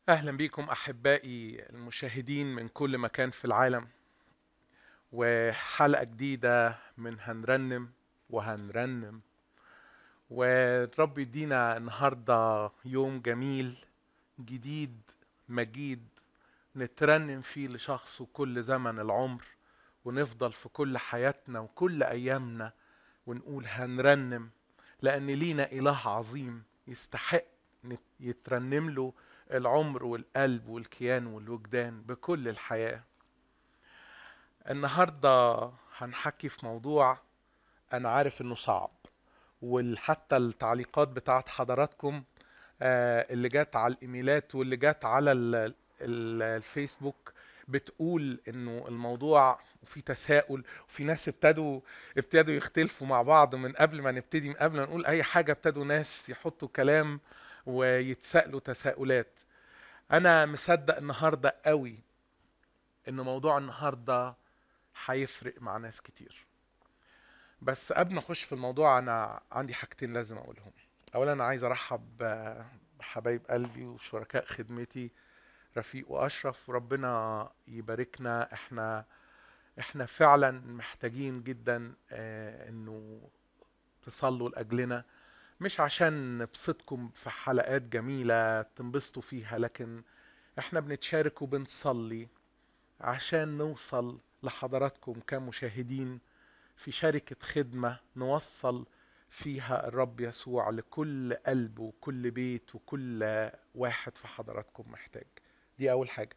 اهلا بيكم احبائي المشاهدين من كل مكان في العالم وحلقه جديده من هنرنم وهنرنم والرب يدينا النهارده يوم جميل جديد مجيد نترنم فيه لشخصه كل زمن العمر ونفضل في كل حياتنا وكل ايامنا ونقول هنرنم لان لينا اله عظيم يستحق نت- يترنم له العمر والقلب والكيان والوجدان بكل الحياة النهاردة هنحكي في موضوع أنا عارف إنه صعب وحتى التعليقات بتاعت حضراتكم آه، اللي جات على الإيميلات واللي جات على ال- ال- الفيسبوك بتقول إنه الموضوع وفي تساؤل وفي ناس ابتدوا ابتدوا يختلفوا مع بعض من قبل ما نبتدي من قبل ما نقول أي حاجة ابتدوا ناس يحطوا كلام ويتسألوا تساؤلات انا مصدق النهارده قوي ان موضوع النهارده هيفرق مع ناس كتير بس قبل ما اخش في الموضوع انا عندي حاجتين لازم اقولهم اولا انا عايز ارحب ب- بحبايب قلبي وشركاء خدمتي رفيق واشرف وربنا يباركنا احنا احنا فعلا محتاجين جدا آه، انه تصلوا لاجلنا مش عشان نبسطكم في حلقات جميلة تنبسطوا فيها لكن احنا بنتشارك وبنصلي عشان نوصل لحضراتكم كمشاهدين في شركة خدمة نوصل فيها الرب يسوع لكل قلب وكل بيت وكل واحد في حضراتكم محتاج دي أول حاجة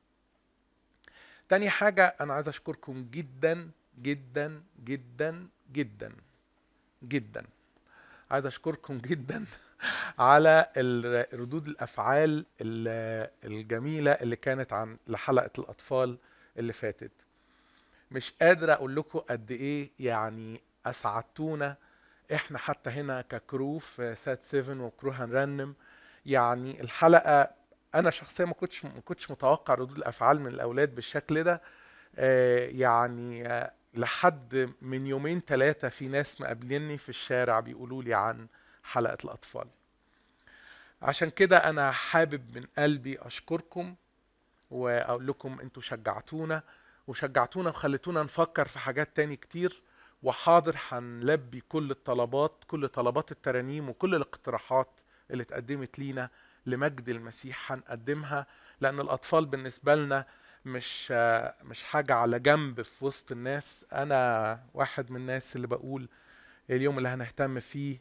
تاني حاجة أنا عايز أشكركم جدا جدا جدا جدا جدا عايز اشكركم جدا على ال- ردود الافعال ال- الجميله اللي كانت عن لحلقه الاطفال اللي فاتت مش قادر اقول لكم قد ايه يعني اسعدتونا احنا حتى هنا ككرو في سات 7 وكرو هنرنم يعني الحلقه انا شخصيا ما كنتش ما كنتش متوقع ردود الافعال من الاولاد بالشكل ده آه، يعني آه، لحد من يومين ثلاثة في ناس مقابليني في الشارع بيقولوا لي عن حلقة الأطفال عشان كده أنا حابب من قلبي أشكركم وأقول لكم أنتوا شجعتونا وشجعتونا وخليتونا نفكر في حاجات تاني كتير وحاضر هنلبي كل الطلبات كل طلبات الترانيم وكل الاقتراحات اللي اتقدمت لينا لمجد المسيح هنقدمها لأن الأطفال بالنسبة لنا مش مش حاجة على جنب في وسط الناس أنا واحد من الناس اللي بقول اليوم اللي هنهتم فيه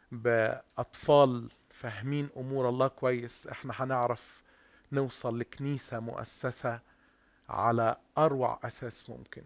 بأطفال فاهمين أمور الله كويس احنا هنعرف نوصل لكنيسة مؤسسة على أروع أساس ممكن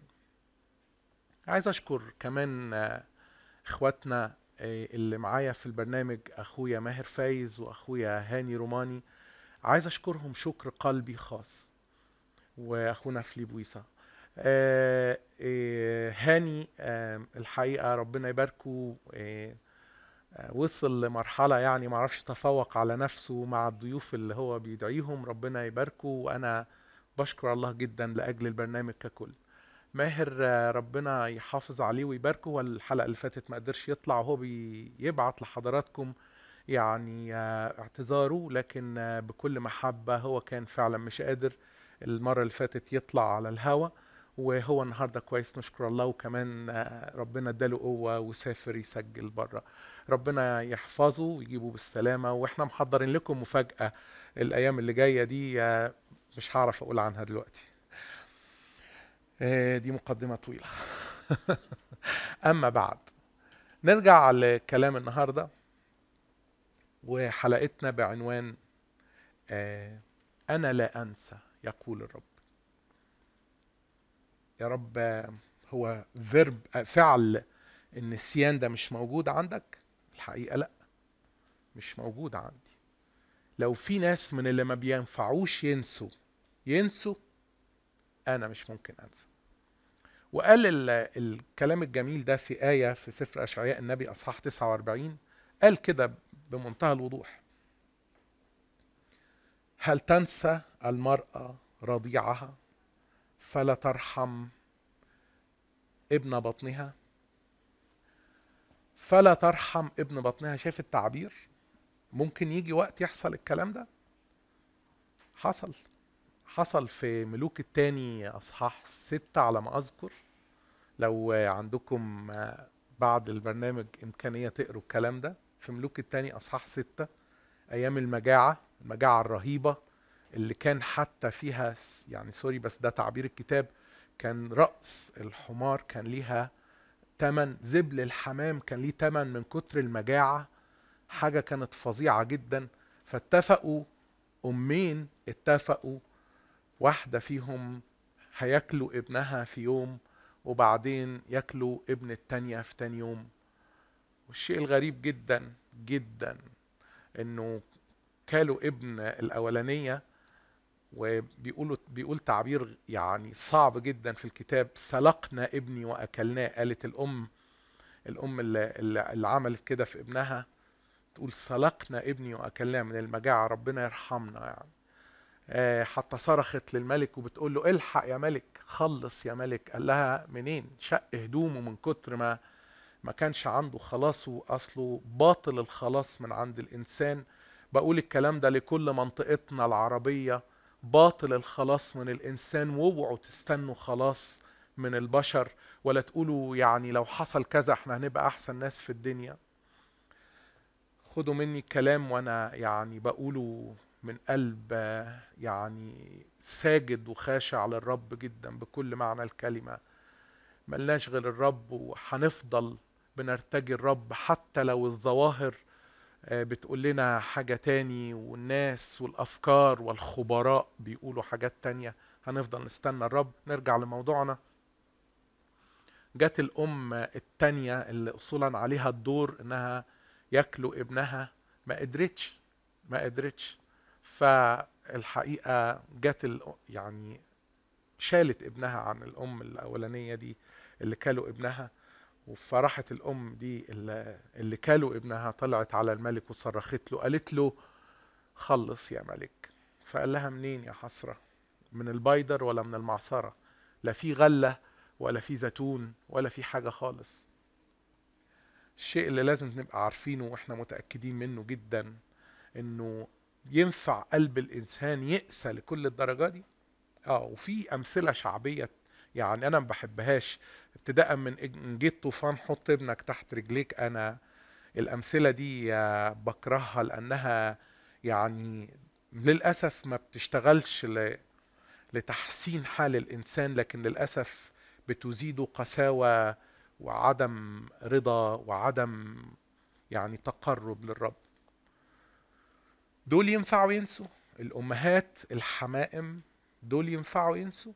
عايز أشكر كمان آه، إخواتنا آه، اللي معايا في البرنامج أخويا ماهر فايز وأخويا هاني روماني عايز أشكرهم شكر قلبي خاص واخونا فليب ويسا آه آه هاني آه الحقيقه ربنا يباركه آه آه وصل لمرحله يعني معرفش تفوق على نفسه مع الضيوف اللي هو بيدعيهم ربنا يباركه وانا بشكر الله جدا لاجل البرنامج ككل ماهر آه، ربنا يحافظ عليه ويباركه والحلقه اللي فاتت ما قدرش يطلع وهو بيبعت لحضراتكم يعني آه، اعتذاره لكن آه، بكل محبه هو كان فعلا مش قادر المرة اللي فاتت يطلع على الهوا وهو النهارده كويس نشكر الله وكمان آه، ربنا اداله قوة وسافر يسجل بره ربنا يحفظه ويجيبه بالسلامة واحنا محضرين لكم مفاجأة الأيام اللي جاية دي آه، مش هعرف أقول عنها دلوقتي آه، دي مقدمة طويلة أما بعد نرجع لكلام النهارده وحلقتنا بعنوان آه، أنا لا أنسى يقول الرب يا رب آه، هو فيرب آه، فعل النسيان ده مش موجود عندك الحقيقة لا مش موجود عندي لو في ناس من اللي ما بينفعوش ينسوا ينسوا أنا مش ممكن أنسى وقال ال- الكلام الجميل ده في آية في سفر أشعياء النبي أصحاح 49 قال كده بمنتهى الوضوح هل تنسى المرأة رضيعها فلا ترحم ابن بطنها فلا ترحم ابن بطنها شايف التعبير ممكن يجي وقت يحصل الكلام ده حصل حصل في ملوك التاني اصحاح ستة على ما اذكر لو عندكم بعد البرنامج امكانية تقروا الكلام ده في ملوك التاني اصحاح ستة ايام المجاعة المجاعة الرهيبة اللي كان حتى فيها يعني سوري بس ده تعبير الكتاب كان رأس الحمار كان ليها تمن زبل الحمام كان ليه تمن من كتر المجاعة حاجة كانت فظيعة جدا فاتفقوا أمين اتفقوا واحدة فيهم هياكلوا ابنها في يوم وبعدين ياكلوا ابن التانية في تاني يوم والشيء الغريب جدا جدا انه كالوا ابن الاولانية وبيقولوا بيقول تعبير يعني صعب جدا في الكتاب سلقنا ابني واكلناه قالت الام الام اللي, اللي عملت كده في ابنها تقول سلقنا ابني واكلناه من المجاعه ربنا يرحمنا يعني آه حتى صرخت للملك وبتقول له الحق يا ملك خلص يا ملك قال لها منين شق هدومه من كتر ما ما كانش عنده خلاص واصله باطل الخلاص من عند الانسان بقول الكلام ده لكل منطقتنا العربيه باطل الخلاص من الانسان واوعوا تستنوا خلاص من البشر ولا تقولوا يعني لو حصل كذا احنا هنبقى احسن ناس في الدنيا خدوا مني كلام وانا يعني بقوله من قلب يعني ساجد وخاشع للرب جدا بكل معنى الكلمه ملناش غير الرب وهنفضل بنرتجي الرب حتى لو الظواهر بتقول لنا حاجة تاني والناس والأفكار والخبراء بيقولوا حاجات تانية هنفضل نستنى الرب نرجع لموضوعنا جت الأم التانية اللي أصولا عليها الدور إنها ياكلوا ابنها ما قدرتش ما قدرتش فالحقيقة جت يعني شالت ابنها عن الأم الأولانية دي اللي كلوا ابنها وفرحت الام دي اللي, اللي كالوا ابنها طلعت على الملك وصرخت له قالت له خلص يا ملك فقال لها منين يا حسره من البيدر ولا من المعصره لا في غله ولا في زيتون ولا في حاجه خالص الشيء اللي لازم نبقى عارفينه واحنا متاكدين منه جدا انه ينفع قلب الانسان يقسى لكل الدرجه دي اه وفي امثله شعبيه يعني انا ما بحبهاش ابتداء من ان جيت طوفان حط ابنك تحت رجليك انا الامثله دي بكرهها لانها يعني للاسف ما بتشتغلش لتحسين حال الانسان لكن للاسف بتزيد قساوه وعدم رضا وعدم يعني تقرب للرب دول ينفعوا ينسوا الامهات الحمائم دول ينفعوا ينسوا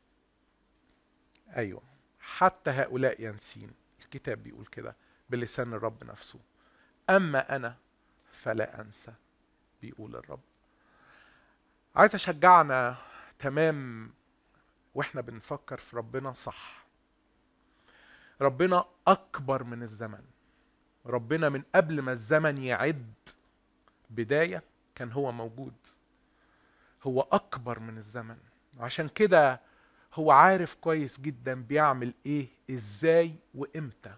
ايوه حتى هؤلاء ينسين الكتاب بيقول كده بلسان الرب نفسه اما انا فلا انسى بيقول الرب عايز اشجعنا تمام واحنا بنفكر في ربنا صح ربنا اكبر من الزمن ربنا من قبل ما الزمن يعد بدايه كان هو موجود هو اكبر من الزمن عشان كده هو عارف كويس جدا بيعمل ايه ازاي وامتى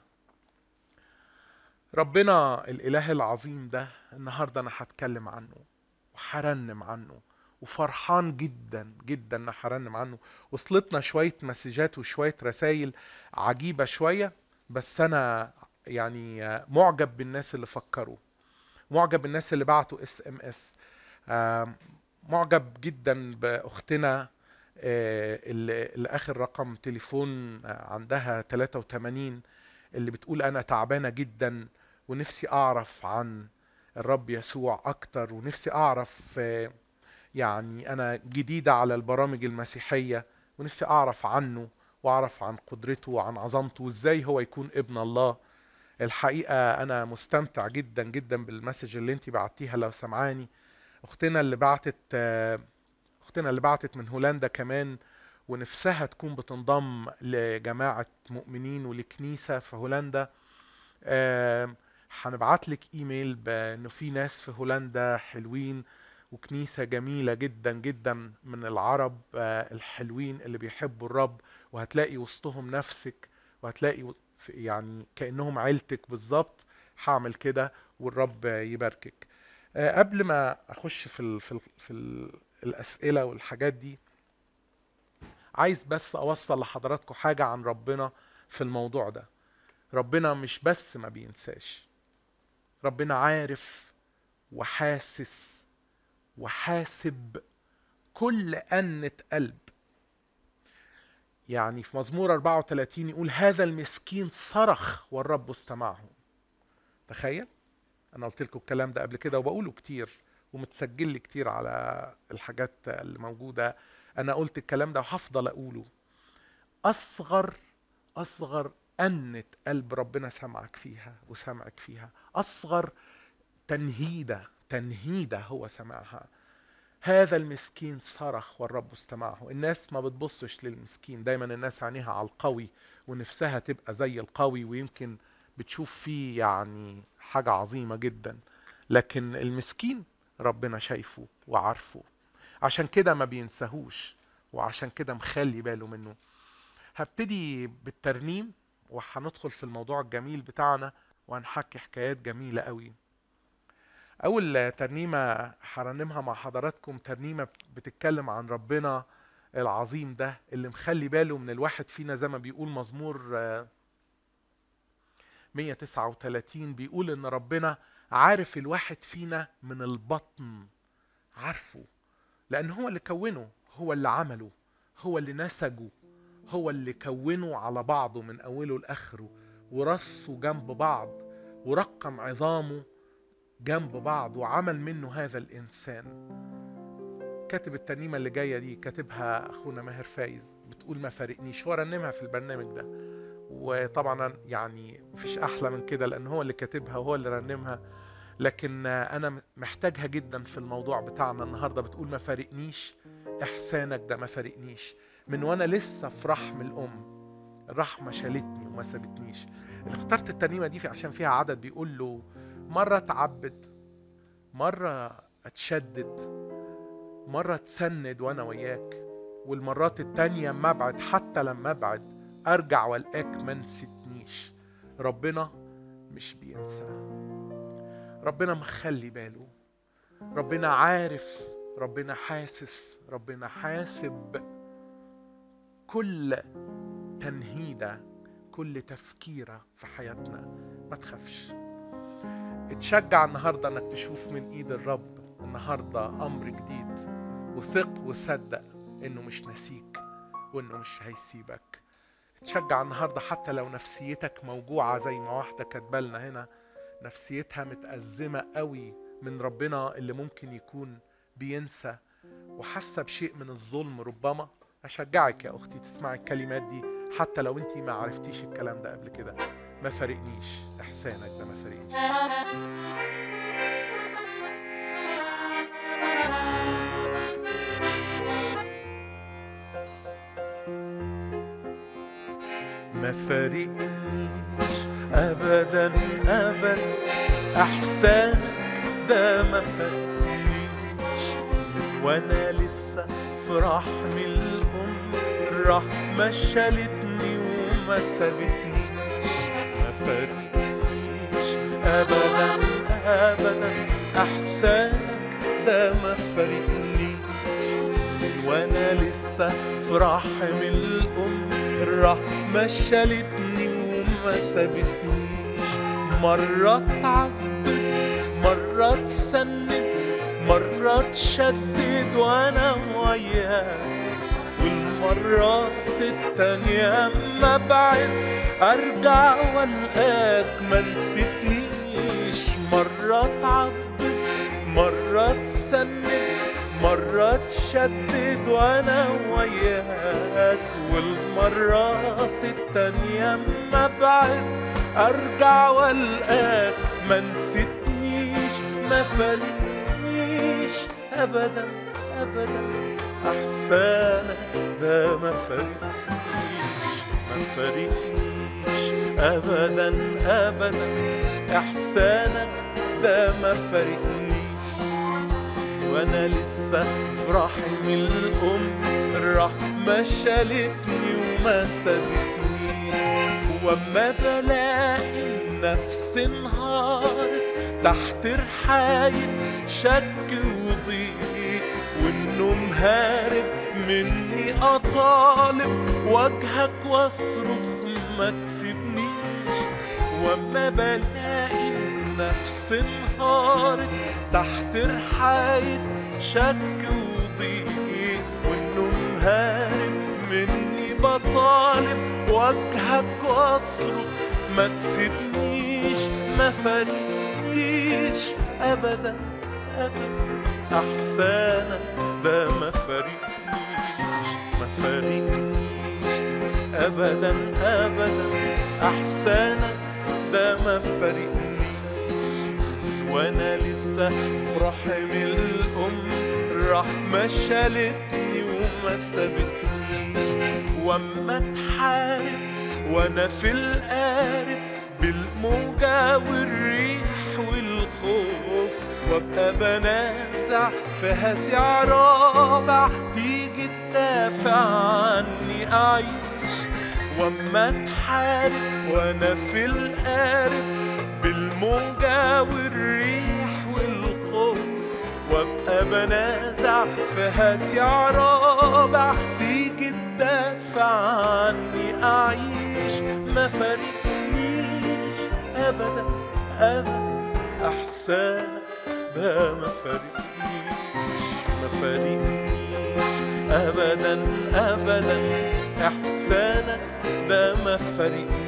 ربنا الاله العظيم ده النهارده انا هتكلم عنه وحرنم عنه وفرحان جدا جدا ان حرنم عنه وصلتنا شويه مسجات وشويه رسائل عجيبه شويه بس انا يعني معجب بالناس اللي فكروا معجب بالناس اللي بعتوا اس ام اس معجب جدا باختنا اللي اخر رقم تليفون عندها 83 اللي بتقول انا تعبانه جدا ونفسي اعرف عن الرب يسوع اكتر ونفسي اعرف يعني انا جديده على البرامج المسيحيه ونفسي اعرف عنه واعرف عن قدرته وعن عظمته وازاي هو يكون ابن الله الحقيقه انا مستمتع جدا جدا بالمسج اللي انت بعتيها لو سمعاني اختنا اللي بعتت اختنا اللي بعتت من هولندا كمان ونفسها تكون بتنضم لجماعة مؤمنين ولكنيسة في هولندا هنبعت لك ايميل بانه في ناس في هولندا حلوين وكنيسة جميلة جدا جدا من العرب الحلوين اللي بيحبوا الرب وهتلاقي وسطهم نفسك وهتلاقي يعني كأنهم عيلتك بالظبط هعمل كده والرب يباركك قبل ما اخش في ال في ال في ال الاسئله والحاجات دي عايز بس اوصل لحضراتكم حاجه عن ربنا في الموضوع ده ربنا مش بس ما بينساش ربنا عارف وحاسس وحاسب كل أنة قلب يعني في مزمور 34 يقول هذا المسكين صرخ والرب استمعه تخيل انا قلت لكم الكلام ده قبل كده وبقوله كتير ومتسجل لي كتير على الحاجات اللي موجوده انا قلت الكلام ده وهفضل اقوله اصغر اصغر أنة قلب ربنا سمعك فيها وسمعك فيها أصغر تنهيدة تنهيدة هو سمعها هذا المسكين صرخ والرب استمعه الناس ما بتبصش للمسكين دايما الناس عينيها على القوي ونفسها تبقى زي القوي ويمكن بتشوف فيه يعني حاجة عظيمة جدا لكن المسكين ربنا شايفه وعارفه عشان كده ما بينساهوش وعشان كده مخلي باله منه هبتدي بالترنيم وهندخل في الموضوع الجميل بتاعنا وهنحكي حكايات جميلة قوي أول ترنيمة هرنمها مع حضراتكم ترنيمة بتتكلم عن ربنا العظيم ده اللي مخلي باله من الواحد فينا زي ما بيقول مزمور 139 بيقول إن ربنا عارف الواحد فينا من البطن عارفه لأن هو اللي كونه هو اللي عمله هو اللي نسجه هو اللي كونه على بعضه من أوله لآخره ورصه جنب بعض ورقم عظامه جنب بعض وعمل منه هذا الإنسان كاتب الترنيمة اللي جاية دي كاتبها أخونا ماهر فايز بتقول ما فارقنيش هو رنمها في البرنامج ده وطبعا يعني مفيش أحلى من كده لأن هو اللي كاتبها وهو اللي رنمها لكن أنا محتاجها جدا في الموضوع بتاعنا النهاردة بتقول ما فارقنيش إحسانك ده ما فارقنيش من وأنا لسه في رحم الأم الرحمة شالتني وما سابتنيش اللي اخترت الترنيمة دي عشان فيها عدد بيقول له مرة اتعبد مرة اتشدد مرة اتسند وانا وياك والمرات التانية ما ابعد حتى لما ابعد ارجع والقاك ما نسيتنيش ربنا مش بينسى ربنا مخلي باله ربنا عارف ربنا حاسس ربنا حاسب كل تنهيده كل تفكيره في حياتنا ما تخافش اتشجع النهارده انك تشوف من ايد الرب النهارده امر جديد وثق وصدق انه مش ناسيك وانه مش هيسيبك اتشجع النهارده حتى لو نفسيتك موجوعه زي ما واحده كاتبالنا هنا نفسيتها متأزمة قوي من ربنا اللي ممكن يكون بينسى وحاسة بشيء من الظلم ربما أشجعك يا أختي تسمعي الكلمات دي حتى لو أنت ما عرفتيش الكلام ده قبل كده ما فارقنيش إحسانك ده ما فارقنيش ما فارقنيش ابدا ابدا احسانك ده ما فاتنيش وانا لسه في رحم الام الرحمه شالتني وما سابتنيش ما فارقنيش ابدا ابدا احسانك ده ما فارقنيش وانا لسه في رحم الام الرحمه شالتني وما سابتنيش مرة تعدد مرة تسند مرة تشدد وانا وياك والمرات التانية اما بعد ارجع والقاك ما نسيتنيش مرة تعدد مرة تسند مرة تشدد وانا وياك والمرات التانية ما بعد ارجع والقاك ما نسيتنيش ما فارقنيش ابدا ابدا احسانك ده ما فارقنيش ما فارقنيش ابدا ابدا احسانك ده ما فارقنيش وانا لسه في رحم الام الرحمه شالتني وما سابتنيش واما بلاقي النفس انهارت تحت رحاية شك وضيق وانه مهارب مني اطالب وجهك واصرخ ما تسيبنيش واما بلاقي نفسي انهارت تحت رحاية شك وضيق وانه مهارب مني بطالب وجهك واصرخ ما تسيبنيش ما فرقنيش ابدا ابدا احسانك ده ما فرقنيش ما فرقنيش ابدا ابدا احسانك ده ما فرقنيش وانا لسه في رحم الام الرحمه شالتني وما سابتنيش واما اتحارب وانا في القارب بالموجة والريح والخوف وابقى بنازع في هزيع رابع تيجي تدافع عني اعيش واما اتحارب وانا في القارب بالموجة والريح والخوف وابقى بنازع في هزيع رابع تيجي تدافع عني اعيش ما فرقنيش ابدا ابدا احسانك ده ما فرقنيش ما فرقنيش ابدا ابدا احسانك ده ما فرقنيش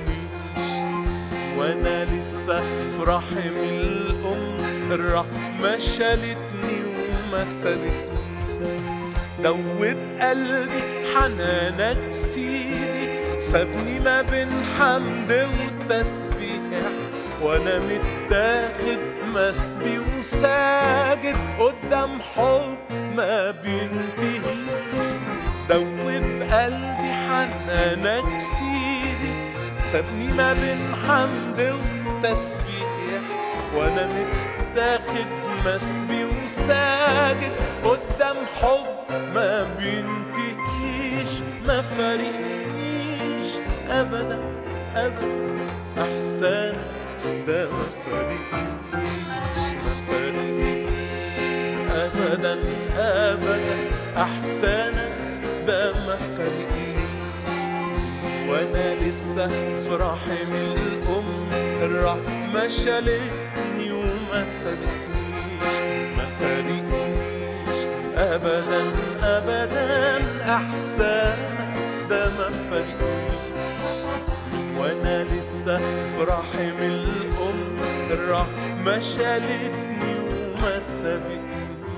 وانا لسه في رحم الام الرحمه شالتني وما سابتني دوب قلبي حنانك سيدي سابني ما بين حمد وتسبيح وانا متاخد مسبي وساجد قدام حب ما بينتهيش دوب قلبي حنانك سيدي سابني ما بين حمد وتسبيح وانا متاخد مسبي وساجد قدام حب ما بينتهيش ما فارقنيش ابدا ابدا احسان ده ما فارقنيش ما فارقنيش ابدا ابدا احسانك ده ما فارقنيش وانا لسه في رحم الام الرحمه شالتني وما سابتنيش ما فارقنيش ابدا ابدا احسانك ده ما فارقنيش وانا لسه في رحم الام الرحمه شالتني وما سابتنيش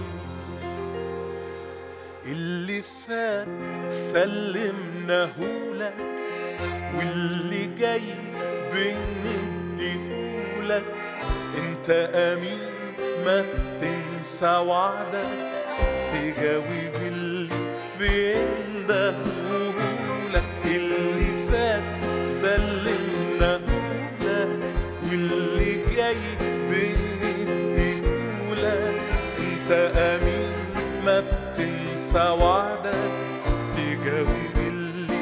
اللي فات سلمناه لك واللي جاي بنديهولك انت امين ما تنسى وعدك تجاوب اللي بيندهولك اللي فات سلمناه لك واللي جاي بنديهولك انت امين ما بتنسى وعدك تجاوب اللي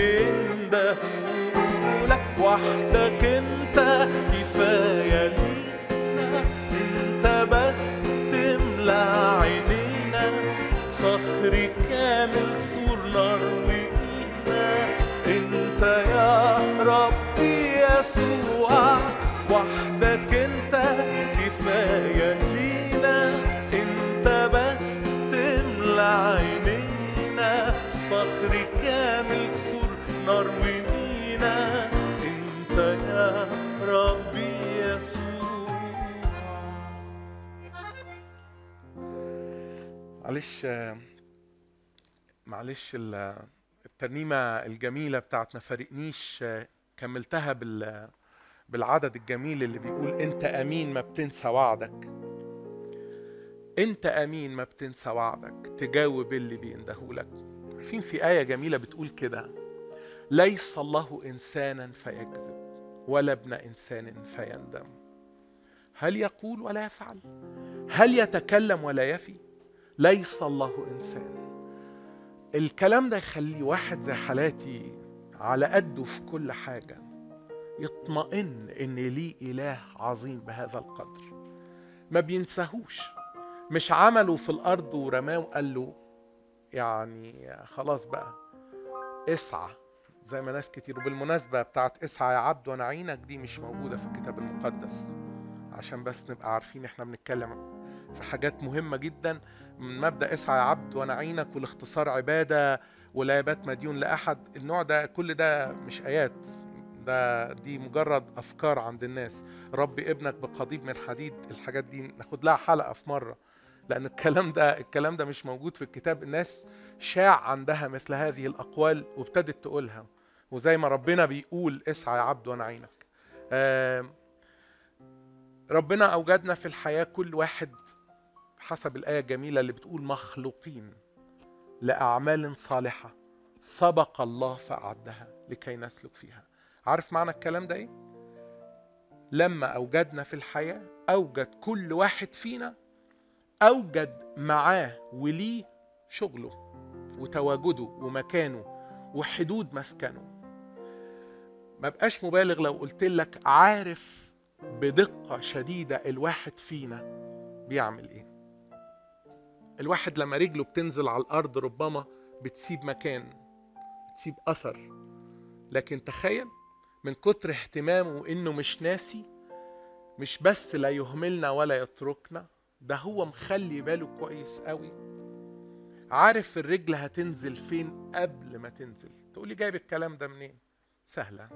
بيندهولك وحدك انت كفايه لينا انت بس تملى عينينا صخر كامل سور نار وإينا انت يا ربي يسوع وحدك انت كفايه لينا انت بس تملى عينينا صخر كامل سور نار ومينا انت يا ربي يسوع معلش معلش ال- الترنيمة الجميلة بتاعت ما فارقنيش كملتها بال بالعدد الجميل اللي بيقول انت امين ما بتنسى وعدك انت امين ما بتنسى وعدك تجاوب اللي بيندهولك عارفين في آية جميلة بتقول كده ليس الله إنسانا فيكذب ولا ابن إنسان فيندم هل يقول ولا يفعل هل يتكلم ولا يفي ليس الله إنسان الكلام ده يخلي واحد زي حالاتي على قده في كل حاجة يطمئن إن ليه إله عظيم بهذا القدر ما بينساهوش مش عمله في الارض ورماه وقال له يعني خلاص بقى اسعى زي ما ناس كتير وبالمناسبة بتاعت اسعى يا عبد وانا عينك دي مش موجودة في الكتاب المقدس عشان بس نبقى عارفين احنا بنتكلم في حاجات مهمة جدا من مبدأ اسعى يا عبد وانا عينك والاختصار عبادة ولا يبات مديون لأحد النوع ده كل ده مش آيات ده دي مجرد أفكار عند الناس ربي ابنك بقضيب من حديد الحاجات دي ناخد لها حلقة في مرة لأن الكلام ده الكلام ده مش موجود في الكتاب الناس شاع عندها مثل هذه الأقوال وابتدت تقولها وزي ما ربنا بيقول اسعى يا عبد وانا عينك ربنا أوجدنا في الحياة كل واحد حسب الآية الجميلة اللي بتقول مخلوقين لأعمال صالحة سبق الله فأعدها لكي نسلك فيها عارف معنى الكلام ده إيه؟ لما أوجدنا في الحياة أوجد كل واحد فينا أوجد معاه وليه شغله وتواجده ومكانه وحدود مسكنه ما بقاش مبالغ لو قلت لك عارف بدقة شديدة الواحد فينا بيعمل ايه الواحد لما رجله بتنزل على الارض ربما بتسيب مكان بتسيب اثر لكن تخيل من كتر اهتمامه انه مش ناسي مش بس لا يهملنا ولا يتركنا ده هو مخلي باله كويس قوي عارف الرجل هتنزل فين قبل ما تنزل تقولي جايب الكلام ده منين سهلة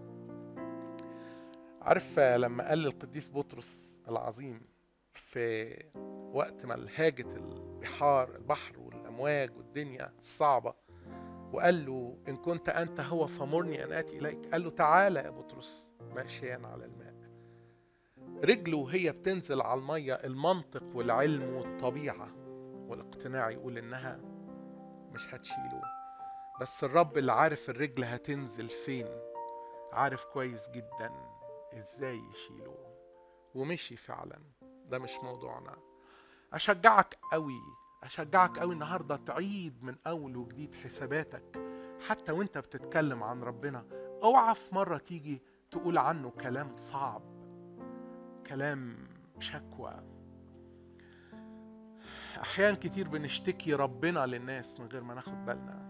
عارف لما قال القديس بطرس العظيم في وقت ما الهاجت البحار البحر والأمواج والدنيا الصعبة وقال له إن كنت أنت هو فمرني أن آتي إليك قال له تعالى يا بطرس ماشيا على الماء رجله وهي بتنزل على المية المنطق والعلم والطبيعة والاقتناع يقول إنها مش هتشيله بس الرب اللي عارف الرجل هتنزل فين عارف كويس جدا ازاي يشيله ومشي فعلا ده مش موضوعنا اشجعك قوي اشجعك قوي النهارده تعيد من اول وجديد حساباتك حتى وانت بتتكلم عن ربنا اوعى في مره تيجي تقول عنه كلام صعب كلام شكوى احيان كتير بنشتكي ربنا للناس من غير ما ناخد بالنا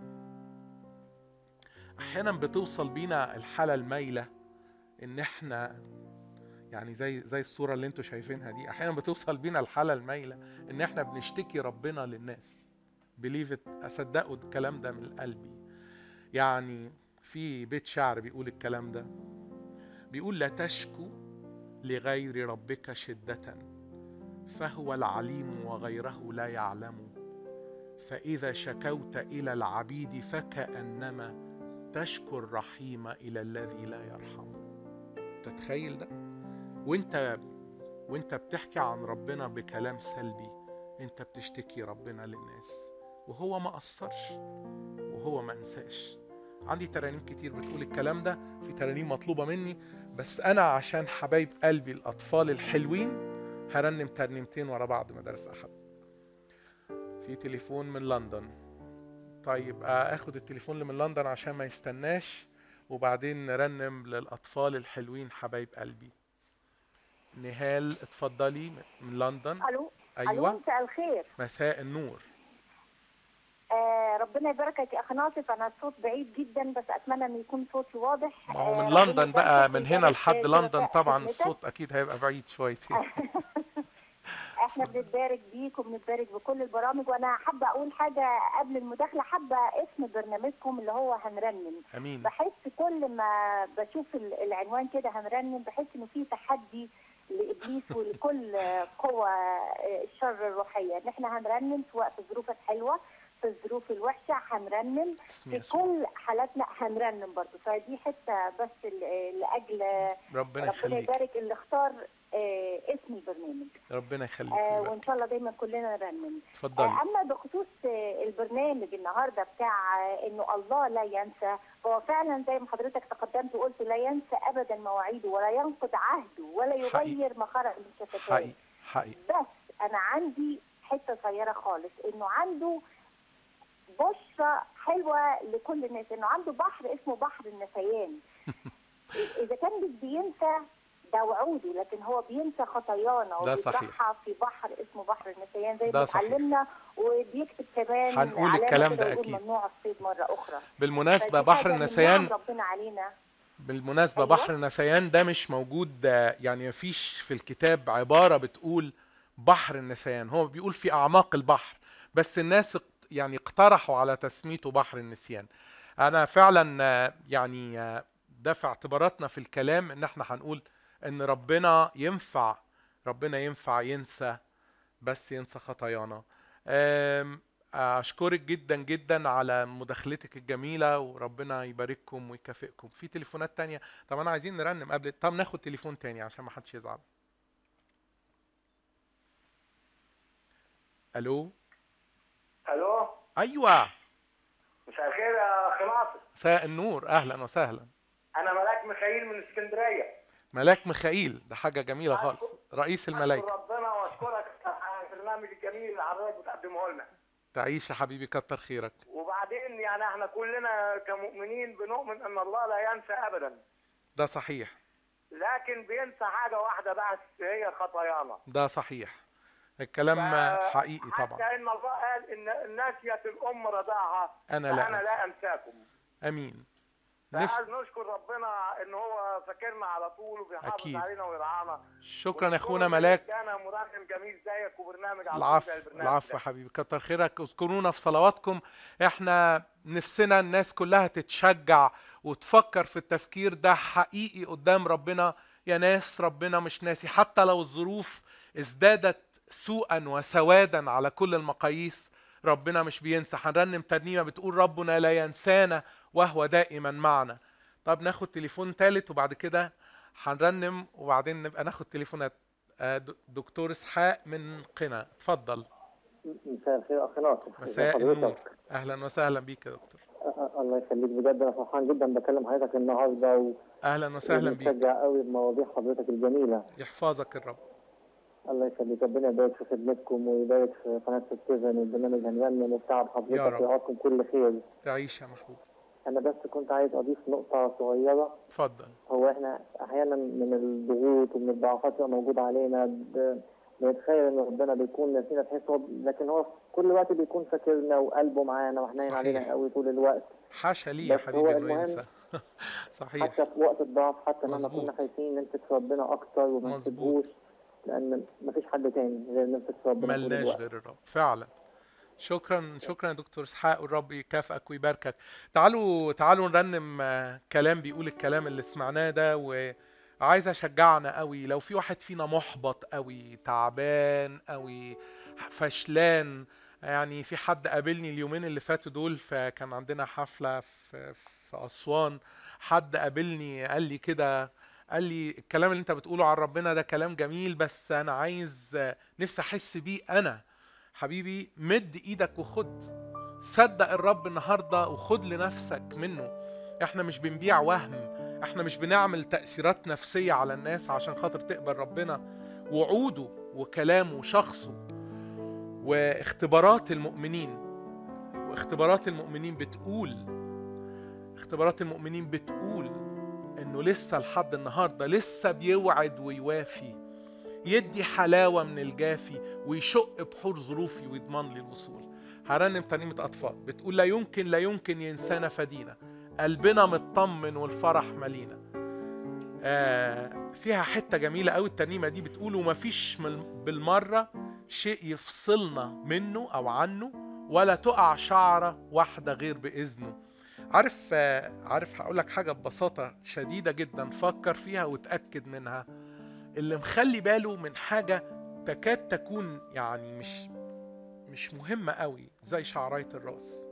احيانا بتوصل بينا الحاله المايله ان احنا يعني زي زي الصوره اللي انتوا شايفينها دي احيانا بتوصل بينا الحاله المايله ان احنا بنشتكي ربنا للناس بليف اصدقوا الكلام ده من قلبي يعني في بيت شعر بيقول الكلام ده بيقول لا تشكو لغير ربك شدة فهو العليم وغيره لا يعلم فإذا شكوت إلى العبيد فكأنما تشكو الرحيم إلى الذي لا يرحم تتخيل ده وانت وانت بتحكي عن ربنا بكلام سلبي انت بتشتكي ربنا للناس وهو ما قصرش وهو ما انساش عندي ترانيم كتير بتقول الكلام ده في ترانيم مطلوبه مني بس انا عشان حبايب قلبي الاطفال الحلوين هرنم ترنيمتين ورا بعض مدارس احد في تليفون من لندن طيب اخد التليفون اللي من لندن عشان ما يستناش وبعدين نرنم للاطفال الحلوين حبايب قلبي نهال اتفضلي من لندن الو ايوه الو مساء الخير مساء النور آه ربنا يباركك يا اخ ناصف انا الصوت بعيد جدا بس اتمنى ان يكون صوتي واضح ما هو آه، من ربنا لندن بقى يباركك من هنا ويبارك لحد في لندن شركاء طبعا خدمتك. الصوت اكيد هيبقى بعيد شويتين احنا بنتبارك بيك وبنتبارك بكل البرامج وانا حابه اقول حاجه قبل المداخله حابه اسم برنامجكم اللي هو هنرنم امين بحس كل ما بشوف ال- العنوان كده هنرنم بحس انه في تحدي لابليس ولكل قوى الشر الروحيه ان احنا هنرنم سواء في الظروف الحلوه في الظروف الوحشه هنرنم اسم في يسوع كل حالاتنا هنرنم برضه فدي حته بس ل- لاجل ربنا ربنا يخليك يبارك اللي اختار آه، اسم البرنامج ربنا يخليك آه، دلوقتي. وان شاء الله دايما كلنا نرنم اتفضلي آه، اما بخصوص آه، البرنامج النهارده بتاع آه، انه الله لا ينسى هو فعلا زي ما حضرتك تقدمت وقلت لا ينسى ابدا مواعيده ولا ينقض عهده ولا حقيقي. يغير ما خرج من شفتيه حقيقي حقيقي بس انا عندي حته صغيره خالص انه عنده بشرة حلوة لكل الناس انه عنده بحر اسمه بحر النسيان اذا كان مش بينسى ده وعوده لكن هو بينسى خطايانا ده صحيح. وبيطرحها في بحر اسمه بحر النسيان زي ده ما صحيح. اتعلمنا وبيكتب كمان هنقول علامة الكلام كده ده يقول أكيد. ممنوع الصيد مره اخرى بالمناسبة فدي بحر حاجة من النسيان نعم ربنا علينا بالمناسبة أيوة. بحر النسيان ده مش موجود آه، يعني مفيش في الكتاب عبارة بتقول بحر النسيان هو بيقول في أعماق البحر بس الناس اق- يعني اقترحوا على تسميته بحر النسيان أنا فعلا آه، يعني آه، ده في اعتباراتنا في الكلام إن احنا هنقول إن ربنا ينفع ربنا ينفع ينسى بس ينسى خطايانا آم، اشكرك جدا جدا على مداخلتك الجميله وربنا يبارككم ويكافئكم في تليفونات تانية طب انا عايزين نرنم قبل طب ناخد تليفون تاني عشان ما حدش يزعل الو الو ايوه مساء الخير يا اخي ناصر مساء النور اهلا وسهلا انا ملاك ميخائيل من اسكندريه ملاك ميخائيل ده حاجه جميله خالص رئيس الملائكه أشكر ربنا واشكرك على البرنامج الجميل اللي حضرتك بتقدمه لنا تعيش يا حبيبي كتر خيرك وبعدين يعني احنا كلنا كمؤمنين بنؤمن ان الله لا ينسى ابدا ده صحيح لكن بينسى حاجه واحده بس هي خطايانا ده صحيح الكلام ف- حقيقي طبعا حتى ان الله قال ان ناسيه الام رضاعها أنا لا فانا أنسى. لا انساكم امين نفس فعايز نشكر ربنا ان هو فاكرنا على طول وبيحافظ أكيد. علينا ويرعانا شكرا يا اخونا ملاك انا مرنم جميل زيك وبرنامج على طول العفو زي البرنامج العفو ده. يا حبيبي كتر خيرك اذكرونا في صلواتكم احنا نفسنا الناس كلها تتشجع وتفكر في التفكير ده حقيقي قدام ربنا يا ناس ربنا مش ناسي حتى لو الظروف ازدادت سوءا وسوادا على كل المقاييس ربنا مش بينسى هنرنم ترنيمه بتقول ربنا لا ينسانا وهو دائما معنا طب ناخد تليفون تالت وبعد كده هنرنم وبعدين نبقى ناخد تليفونات آه، د- دكتور اسحاق من قنا اتفضل مساء الخير اخي ناصر مساء ازي النور حضرتك؟ اهلا وسهلا بيك يا دكتور أ- أ- الله يخليك بجد انا فرحان جدا بكلم حضرتك النهارده و- اهلا وسهلا بيك ومتشجع قوي بمواضيع حضرتك الجميله يحفظك الرب الله يخليك ربنا يبارك في خدمتكم ويبارك في قناه ستيفن والبرنامج هنرنم وبتعب حضرتك يا رب. ويعطيكم كل خير تعيش يا محبوب انا بس كنت عايز اضيف نقطه صغيره اتفضل هو احنا احيانا من الضغوط ومن الضعفات اللي موجوده علينا ب- بنتخيل ان ربنا بيكون ناسينا تحس هو لكن هو في كل وقت بيكون فاكرنا وقلبه معانا وحنين صحيح. علينا قوي طول الوقت حاشا لي يا بس هو حبيبي انه المهم ينسى صحيح حتى في وقت الضعف حتى لما مظبوط. كنا خايفين نمسك في ربنا اكتر وما مظبوط. نسيبهوش لان مفيش حد تاني غير نمسك في ربنا طول ملناش الوقت غير الرب فعلا شكرا شكرا يا دكتور اسحاق والرب يكافئك ويباركك تعالوا تعالوا نرنم آه، كلام بيقول الكلام اللي سمعناه ده وعايز اشجعنا قوي لو في واحد فينا محبط قوي تعبان قوي فشلان يعني في حد قابلني اليومين اللي فاتوا دول فكان عندنا حفلة في في أسوان حد قابلني قال لي كده قال لي الكلام اللي انت بتقوله عن ربنا ده كلام جميل بس انا عايز نفسي احس بيه انا حبيبي مد ايدك وخد صدق الرب النهارده وخد لنفسك منه احنا مش بنبيع وهم احنا مش بنعمل تأثيرات نفسية على الناس عشان خاطر تقبل ربنا وعوده وكلامه وشخصه واختبارات المؤمنين واختبارات المؤمنين بتقول اختبارات المؤمنين بتقول انه لسه لحد النهارده لسه بيوعد ويوافي يدي حلاوه من الجافي ويشق بحور ظروفي ويضمن لي الوصول هرنم ترنيمه اطفال بتقول لا يمكن لا يمكن ينسانا فدينا قلبنا مطمن والفرح ملينا آه فيها حته جميله قوي الترنيمه دي بتقول ومفيش من- بالمره شيء يفصلنا منه او عنه ولا تقع شعره واحده غير باذنه عارف آه، عارف هقول لك حاجه ببساطه شديده جدا فكر فيها وتاكد منها اللي مخلي باله من حاجه تكاد تكون يعني مش مش مهمه قوي زي شعرايه الراس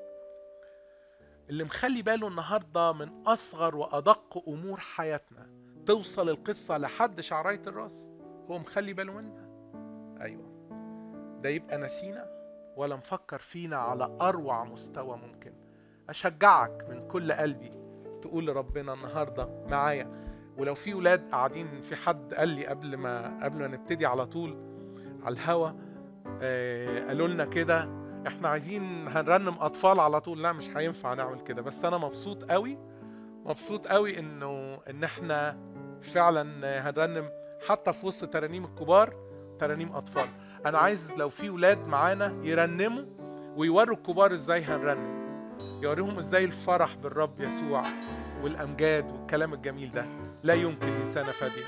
اللي مخلي باله النهارده من اصغر وادق امور حياتنا توصل القصه لحد شعرايه الراس هو مخلي باله منها ايوه ده يبقى نسينا ولا مفكر فينا على اروع مستوى ممكن اشجعك من كل قلبي تقول لربنا النهارده معايا ولو في ولاد قاعدين في حد قال لي قبل ما قبل ما نبتدي على طول على الهوا آه قالوا لنا كده احنا عايزين هنرنم اطفال على طول لا مش هينفع نعمل كده بس انا مبسوط قوي مبسوط قوي انه ان احنا فعلا آه، هنرنم حتى في وسط ترانيم الكبار ترانيم اطفال انا عايز لو في ولاد معانا يرنموا ويوروا الكبار ازاي هنرنم يوريهم ازاي الفرح بالرب يسوع والامجاد والكلام الجميل ده لا يمكن انسان فاديا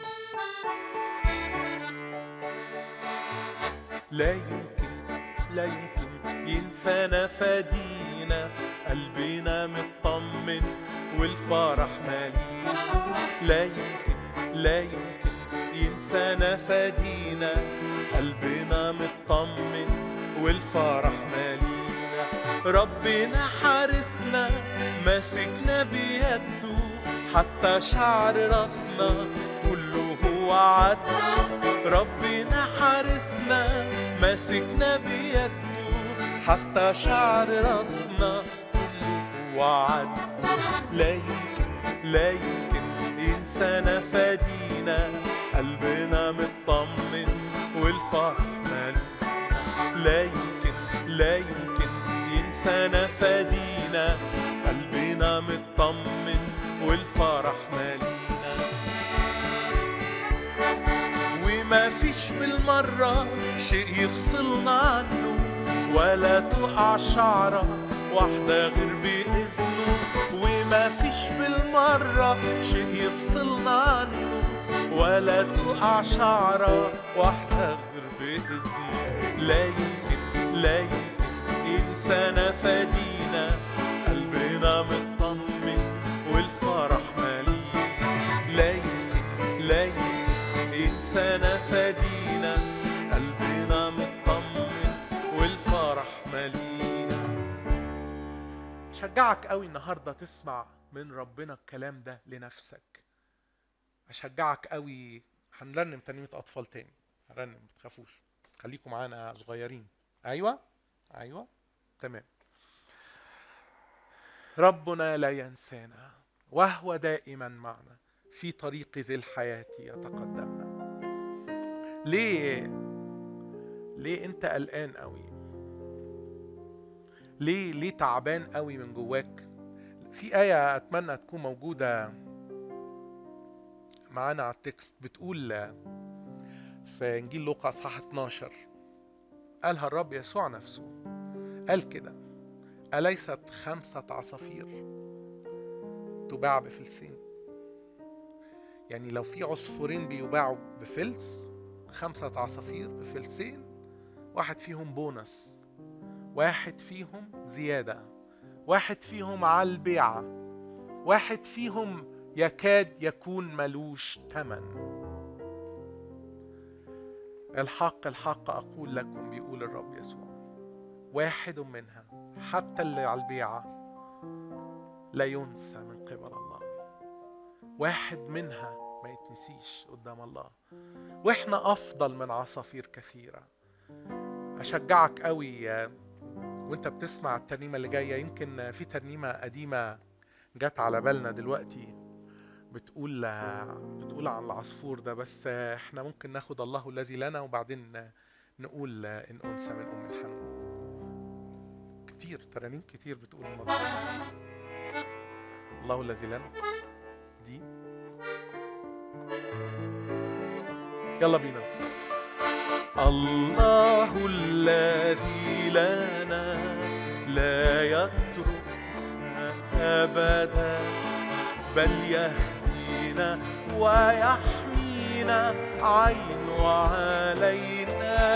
لا يمكن لا يمكن ينسانا فدينا قلبنا مطمن والفرح مالين لا يمكن لا يمكن ينسانا فدينا قلبنا مطمن والفرح مالينا ربنا حارسنا ماسكنا بيده حتى شعر راسنا كله هو عدل ربنا حارسنا ماسكنا بيده حتى شعر راسنا كله هو عدل لا يمكن لا يمكن ينسانا فدينا قلبنا مطمن والفرح مال لا يمكن لا يمكن ينسانا فدينا قلبنا مطمن والفرح مالينا وما فيش بالمرة شيء يفصلنا عنه ولا تقع شعرة واحدة غير بإذنه وما فيش بالمرة شيء يفصلنا عنه ولا تقع شعرة واحدة غير بإذنه لا يمكن لا يمكن إنسان فدينا قلبنا مطمن والفرح مليء لا يمكن لا يمكن إنسان فدينا قلبنا مطمن والفرح مليء شجعك قوي النهارده تسمع من ربنا الكلام ده لنفسك اشجعك قوي هنرنم تنمية اطفال تاني هنرنم ما تخافوش خليكم معانا صغيرين ايوه ايوه تمام ربنا لا ينسانا وهو دائما معنا في طريق ذي الحياة يتقدمنا ليه ليه انت قلقان قوي ليه ليه تعبان قوي من جواك في آية أتمنى تكون موجودة معانا على التكست بتقول في إنجيل لوقا إصحاح 12 قالها الرب يسوع نفسه قال كده أليست خمسة عصافير تباع بفلسين يعني لو في عصفورين بيباعوا بفلس خمسة عصافير بفلسين واحد فيهم بونص واحد فيهم زيادة واحد فيهم على البيعة واحد فيهم يكاد يكون ملوش تمن الحق الحق أقول لكم بيقول الرب يسوع واحد منها حتى اللي على البيعة لا ينسى من قبل الله واحد منها ما يتنسيش قدام الله واحنا أفضل من عصافير كثيرة أشجعك قوي وانت بتسمع الترنيمة اللي جاية يمكن في ترنيمة قديمة جت على بالنا دلوقتي بتقول بتقول عن العصفور ده بس احنا ممكن ناخد الله الذي لنا وبعدين نقول ان انثى من ام الحنون كتير ترانيم كتير بتقول الموضوع الله الذي لنا دي يلا بينا الله الذي لنا لا يتركنا ابدا بل يهدينا ويحمينا عين علينا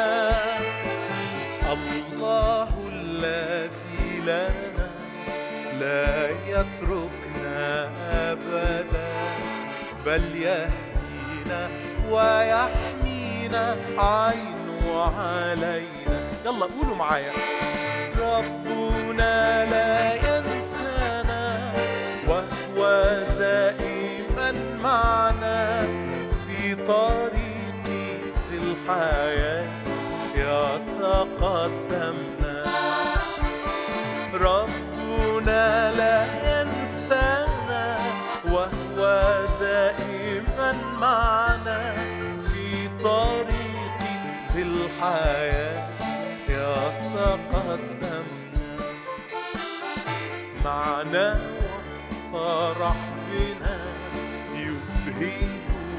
الله الذي لنا لا يتركنا ابدا بل يهدينا ويحمينا عينه علينا يلا قولوا معايا ربنا لا ينسانا وهو دائما معنا في طريق ذي الحياة يتقدمنا ربنا لا ينسانا وهو دائما معنا في طريق ذي الحياة يتقدمنا معنا وسط رحبنا يبهج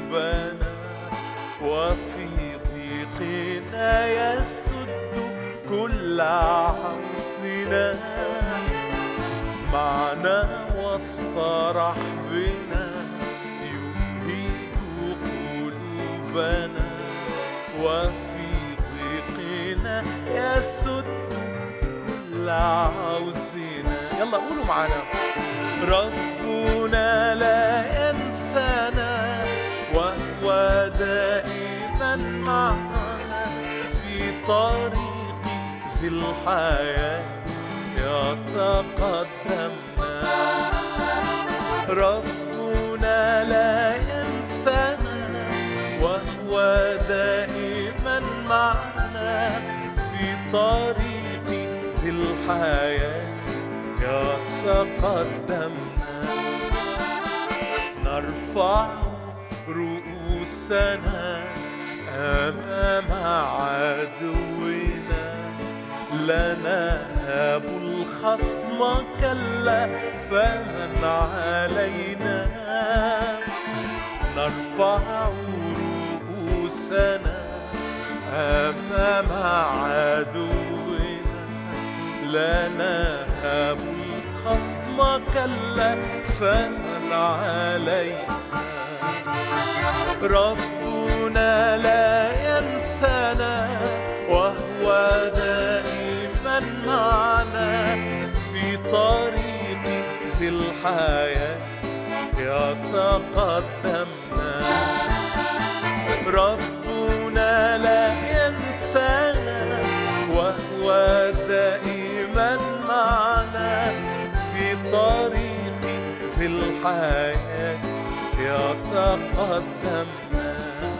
قلوبنا وفي ضيقنا يسد كل عوزنا معنا وسط رحبنا يبهج قلوبنا وفي ضيقنا يسد كل عوزنا يلا قولوا معانا ربنا لا ينسانا وهو دائما معنا في طريق في الحياة يتقدمنا ربنا لا ينسانا وهو دائما معنا في طريق في الحياة يتقدمنا نرفع رؤوسنا أمام عدونا لا نهاب الخصم كلا فمن علينا نرفع رؤوسنا أمام عدونا لا نهاب الخصم كلا فمن علينا ربنا لا ينسانا وهو دائما معنا في طريق في الحياة يتقدمنا ربنا لا ينسانا وهو دائما معنا في طريق في الحياة يتقدمنا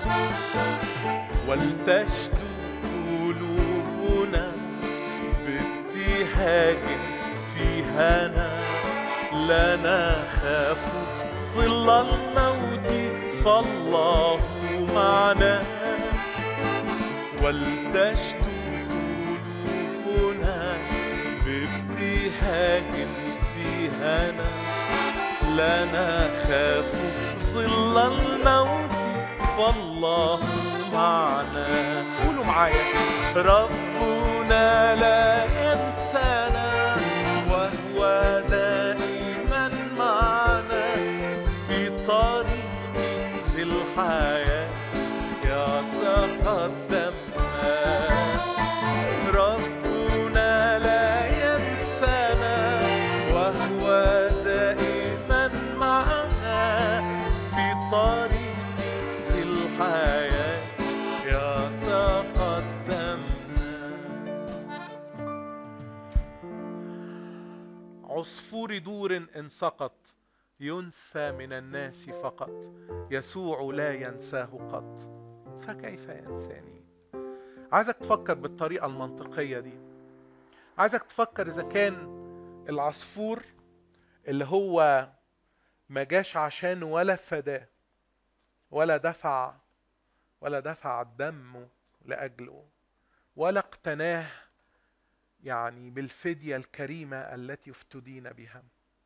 ولتشدو قلوبنا بابتهاج فيهنا لا نخاف ظل الموت فالله معنا ولتشدو قلوبنا بابتهاج فيهنا لا نخاف ظل الموت فالله معنا قولوا معايا ربنا لا ينسانا وهو دائما معنا في طريق في الحياة يتقدمنا ربنا لا ينسانا وهو دائما معنا في طريق في الحياة يتقدمنا عصفور دور إن سقط ينسى من الناس فقط يسوع لا ينساه قط فكيف ينساني عايزك تفكر بالطريقة المنطقية دي عايزك تفكر إذا كان العصفور اللي هو ما جاش عشانه ولا فداه ولا دفع ولا دفع دمه لأجله ولا اقتناه يعني بالفدية الكريمة التي افتدينا بها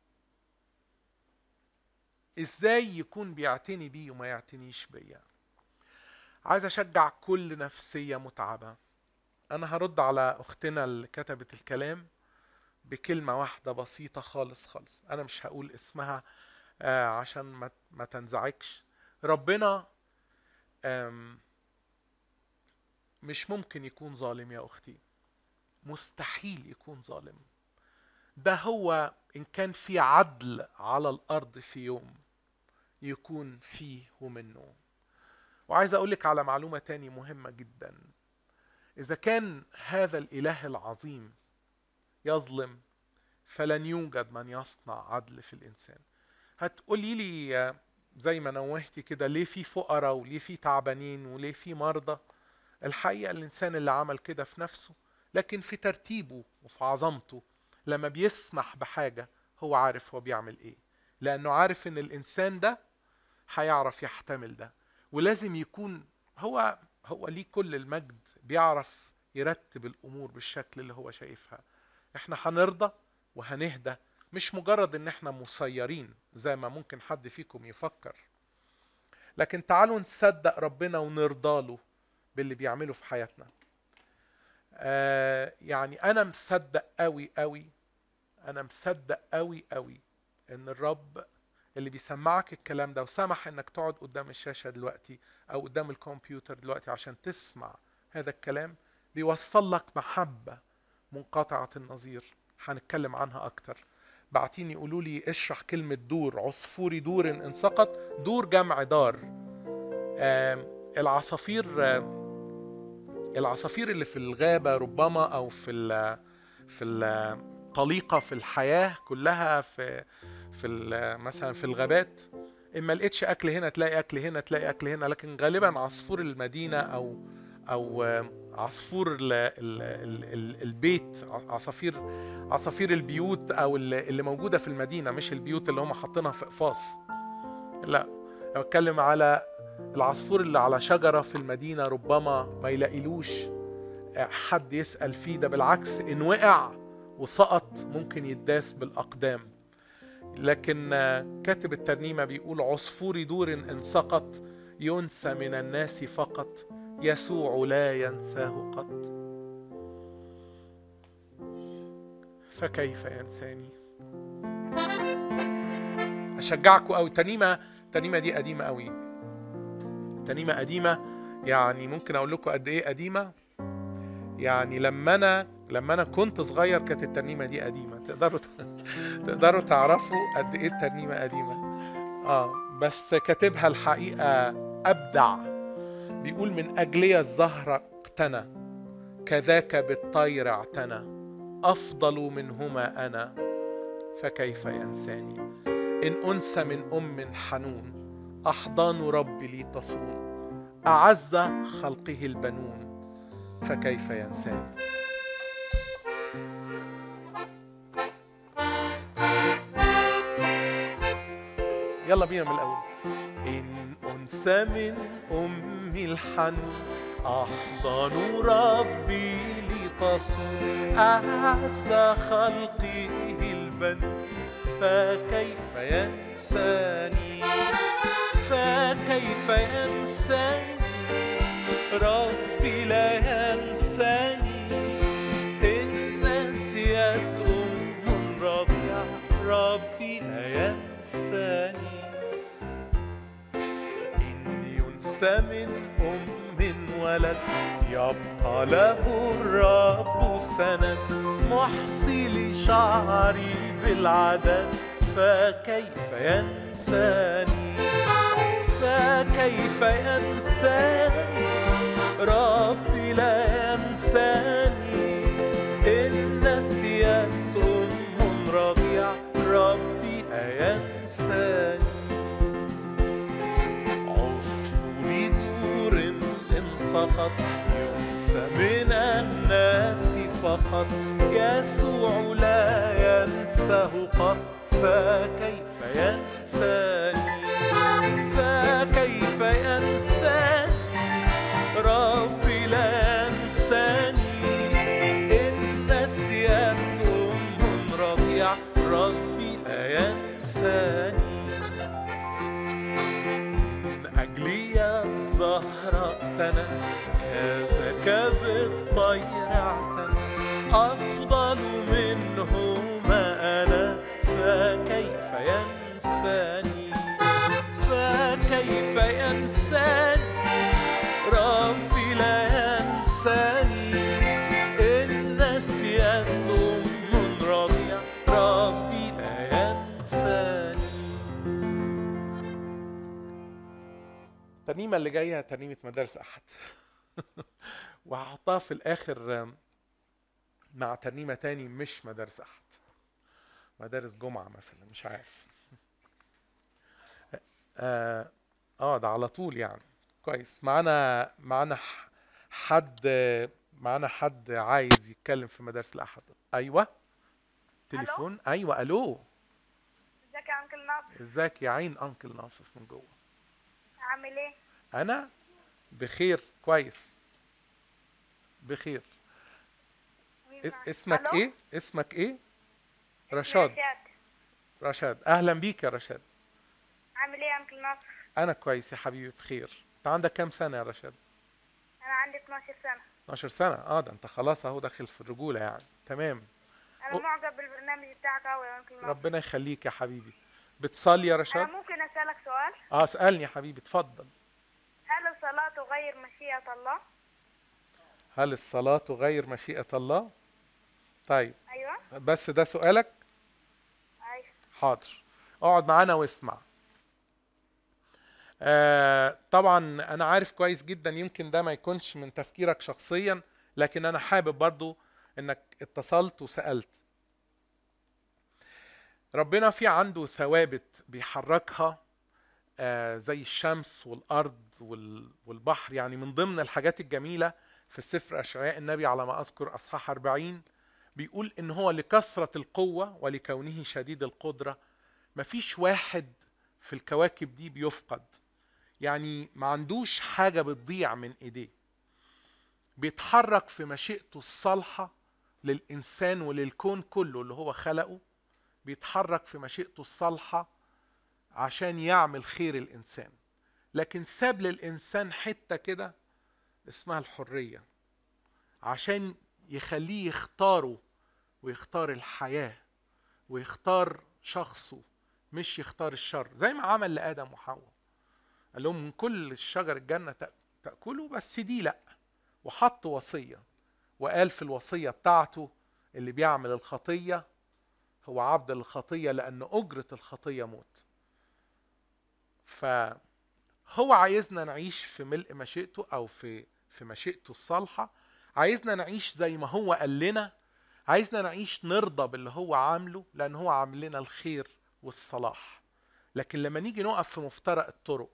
ازاي يكون بيعتني بي وما يعتنيش بيا عايز اشجع كل نفسية متعبة انا هرد على اختنا اللي كتبت الكلام بكلمة واحدة بسيطة خالص خالص انا مش هقول اسمها آه عشان ما, ما تنزعجش ربنا آم مش ممكن يكون ظالم يا اختي مستحيل يكون ظالم ده هو ان كان في عدل على الارض في يوم يكون فيه ومنه وعايز اقولك على معلومه تاني مهمه جدا اذا كان هذا الاله العظيم يظلم فلن يوجد من يصنع عدل في الانسان هتقولي لي زي ما نوهتي كده ليه في فقراء وليه في تعبانين وليه في مرضى الحقيقه الانسان اللي عمل كده في نفسه لكن في ترتيبه وفي عظمته لما بيسمح بحاجة هو عارف هو بيعمل ايه لانه عارف ان الانسان ده هيعرف يحتمل ده ولازم يكون هو هو ليه كل المجد بيعرف يرتب الامور بالشكل اللي هو شايفها احنا هنرضى وهنهدى مش مجرد ان احنا مسيرين زي ما ممكن حد فيكم يفكر لكن تعالوا نصدق ربنا ونرضى له باللي بيعمله في حياتنا آه يعني انا مصدق قوي قوي انا مصدق قوي قوي ان الرب اللي بيسمعك الكلام ده وسمح انك تقعد قدام الشاشه دلوقتي او قدام الكمبيوتر دلوقتي عشان تسمع هذا الكلام بيوصل لك محبه منقطعه النظير هنتكلم عنها اكتر بعتيني يقولوا لي اشرح كلمه دور عصفور دور ان سقط دور جمع دار آم، العصافير آم، العصافير اللي في الغابه ربما او في ال في الطليقه في الحياه كلها في في ال- مثلا في الغابات اما لقيتش اكل هنا تلاقي اكل هنا تلاقي اكل هنا لكن غالبا عصفور المدينه او او عصفور ال ال ال ال البيت عصافير عصافير البيوت او اللي اللي موجوده في المدينه مش البيوت اللي هم حاطينها في اقفاص لا أنا بتكلم على العصفور اللي على شجره في المدينه ربما ما يلاقيلوش حد يسال فيه ده بالعكس ان وقع وسقط ممكن يداس بالاقدام لكن كاتب الترنيمة بيقول عصفور دور إن سقط ينسى من الناس فقط يسوع لا ينساه قط فكيف ينساني أشجعكم أوي ترنيمة الترنيمة دي قديمة أوي ترنيمة قديمة يعني ممكن أقول لكم قد إيه قديمة يعني لما أنا لما أنا كنت صغير كانت الترنيمة دي قديمة تقدروا تقدروا تعرفوا قد ايه الترنيمه قديمه اه بس كاتبها الحقيقه ابدع بيقول من اجلي الزهر اقتنى كذاك بالطير اعتنى افضل منهما انا فكيف ينساني ان انسى من ام حنون احضان ربي لي تصون اعز خلقه البنون فكيف ينساني يلا بينا من الأول إن أنسى من أمي الحنون أحضن ربي لتصون أعز خلقه البنون فكيف ينساني فكيف ينساني ربي لا ينساني إن نسيت أم رضيع ربي لا ينساني إن ينسى من أم ولد يبقى له الرب سند محصي لشعري بالعدد فكيف ينساني فكيف ينساني ربي لا ينساني إن نسيت أم رضيع ربي لا ينساني عصفور دور إن سقط ينسى من الناس فقط يسوع لا ينساه قط فكيف ينساني فكيف ينساني ربي لا ينساني إن نسيت أم رضيع ربي لا ينساني من أجلي الزهر اقتنى كذاك بالطير اعتنى أفضل منهما أنا فكيف ينساني فكيف ينساني ربي لا ينساني إن نسيت أم رضيع ربي لا ينساني الترنيمة اللي جاية ترنيمة مدارس أحد وهحطها في الآخر مع ترنيمة تاني مش مدارس أحد مدارس جمعة مثلا مش عارف آه, اه ده على طول يعني كويس معانا معانا ح- حد معانا حد عايز يتكلم في مدارس الأحد أيوة تليفون أيوة ألو ازيك يا انكل ناصر ازيك يا عين أنكل ناصف من جوه عامل ايه أنا بخير كويس بخير مين اس- معاك؟ اسمك ألو؟ ايه اسمك ايه اسمي رشاد رشاد رشاد اهلا بيك يا رشاد عامل ايه يا انكل ناصر انا كويس يا حبيبي بخير انت عندك كام سنه يا رشاد انا عندي 12 سنه 12 سنه اه ده انت خلاص اهو داخل في الرجوله يعني تمام انا أو- معجب بالبرنامج بتاعك قوي يا انكل ناصر ربنا يخليك يا حبيبي بتصلي يا انا رشاد ممكن اسالك سؤال اه اسالني يا حبيبي اتفضل هل الصلاه تغير مشيئه الله هل الصلاه تغير مشيئه الله طيب ايوه بس ده سؤالك ايوه حاضر اقعد معانا واسمع آه طبعا انا عارف كويس جدا يمكن ده ما يكونش من تفكيرك شخصيا لكن انا حابب برضو انك اتصلت وسألت ربنا في عنده ثوابت بيحركها آه زي الشمس والارض وال- والبحر يعني من ضمن الحاجات الجميله في السفر اشعياء النبي على ما اذكر اصحاح 40 بيقول ان هو لكثره القوه ولكونه شديد القدره مفيش واحد في الكواكب دي بيفقد يعني ما عندوش حاجه بتضيع من ايديه بيتحرك في مشيئته الصالحه للانسان وللكون كله اللي هو خلقه بيتحرك في مشيئته الصالحه عشان يعمل خير الانسان لكن ساب للانسان حته كده اسمها الحريه عشان يخليه يختاره ويختار الحياه ويختار شخصه مش يختار الشر زي ما عمل لادم وحواء قال لهم من كل الشجر الجنه تأ- تاكلوا بس دي لا وحط وصيه وقال في الوصيه بتاعته اللي بيعمل الخطيه هو عبد للخطيه لان اجره الخطيه موت فهو عايزنا نعيش في ملء مشيئته او في في مشيئته الصالحه عايزنا نعيش زي ما هو قال لنا عايزنا نعيش نرضى باللي هو عامله لان هو عامل لنا الخير والصلاح لكن لما نيجي نقف في مفترق الطرق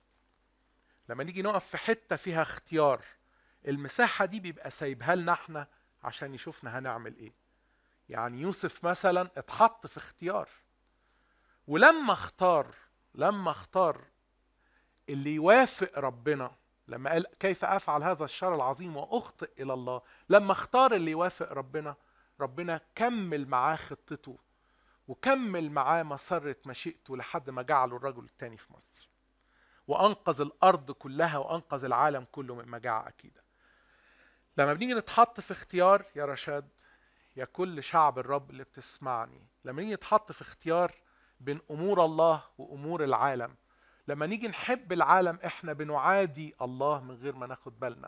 لما نيجي نقف في حته فيها اختيار المساحه دي بيبقى سايبها لنا احنا عشان يشوفنا هنعمل ايه يعني يوسف مثلا اتحط في اختيار ولما اختار لما اختار اللي يوافق ربنا لما قال كيف افعل هذا الشر العظيم واخطئ الى الله لما اختار اللي يوافق ربنا ربنا كمل معاه خطته وكمل معاه مسرة مشيئته لحد ما جعله الرجل الثاني في مصر وانقذ الارض كلها وانقذ العالم كله من مجاعة اكيدة لما بنيجي نتحط في اختيار يا رشاد يا كل شعب الرب اللي بتسمعني لما نيجي نتحط في اختيار بين امور الله وامور العالم لما نيجي نحب العالم احنا بنعادي الله من غير ما ناخد بالنا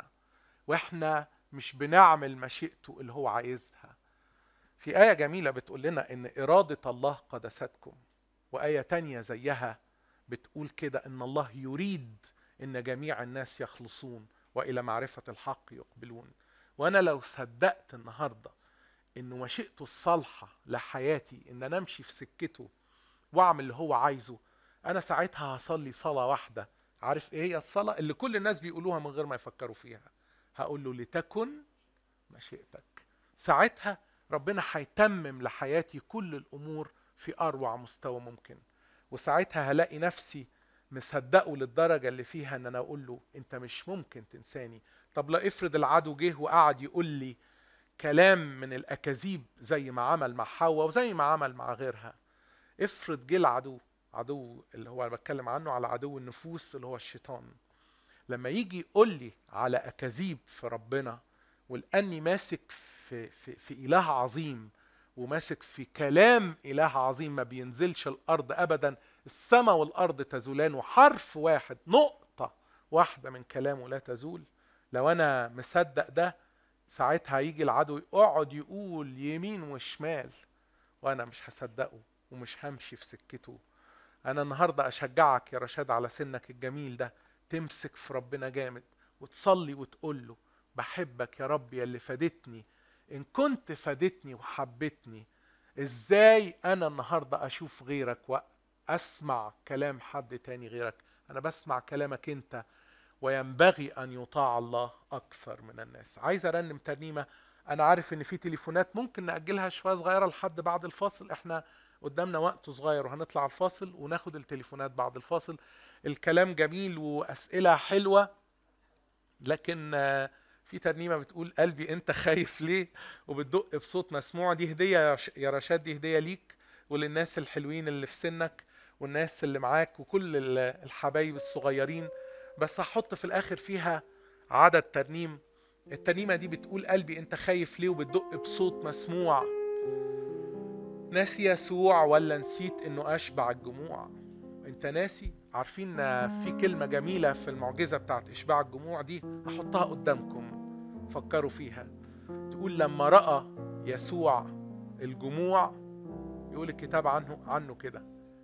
واحنا مش بنعمل مشيئته اللي هو عايزها في آية جميلة بتقول لنا إن إرادة الله قدستكم وآية تانية زيها بتقول كده إن الله يريد إن جميع الناس يخلصون وإلى معرفة الحق يقبلون وأنا لو صدقت النهاردة إنه مشيئته الصالحة لحياتي إن أنا أمشي في سكته وأعمل اللي هو عايزه أنا ساعتها هصلي صلاة واحدة عارف إيه هي الصلاة اللي كل الناس بيقولوها من غير ما يفكروا فيها هقول له لتكن مشيئتك ساعتها ربنا هيتمم لحياتي كل الامور في اروع مستوى ممكن وساعتها هلاقي نفسي مصدقه للدرجه اللي فيها ان انا اقول له انت مش ممكن تنساني طب لا افرض العدو جه وقعد يقول لي كلام من الاكاذيب زي ما عمل مع حواء وزي ما عمل مع غيرها افرض جه العدو عدو اللي هو أنا بتكلم عنه على عدو النفوس اللي هو الشيطان لما يجي يقول لي على اكاذيب في ربنا ولاني ماسك في في في اله عظيم وماسك في كلام اله عظيم ما بينزلش الارض ابدا السماء والارض تزولان وحرف واحد نقطه واحده من كلامه لا تزول لو انا مصدق ده ساعتها هيجي العدو يقعد يقول يمين وشمال وانا مش هصدقه ومش همشي في سكته انا النهارده اشجعك يا رشاد على سنك الجميل ده تمسك في ربنا جامد وتصلي وتقول له بحبك يا رب يا اللي فادتني ان كنت فادتني وحبتني ازاي انا النهارده اشوف غيرك واسمع كلام حد تاني غيرك انا بسمع كلامك انت وينبغي ان يطاع الله اكثر من الناس عايز ارنم ترنيمه انا عارف ان في تليفونات ممكن ناجلها شويه صغيره لحد بعد الفاصل احنا قدامنا وقت صغير وهنطلع الفاصل وناخد التليفونات بعد الفاصل الكلام جميل واسئله حلوه لكن آه، في ترنيمه بتقول قلبي انت خايف ليه وبتدق بصوت مسموع دي هديه يا ش- يا رشاد دي هديه ليك وللناس الحلوين اللي في سنك والناس اللي معاك وكل ال- الحبايب الصغيرين بس هحط في الاخر فيها عدد ترنيم الترنيمه دي بتقول قلبي انت خايف ليه وبتدق بصوت مسموع ناسي يسوع ولا نسيت انه اشبع الجموع انت ناسي عارفين إن في كلمة جميلة في المعجزة بتاعت اشباع الجموع دي هحطها قدامكم فكروا فيها تقول لما رأى يسوع الجموع يقول الكتاب عنه عنه كده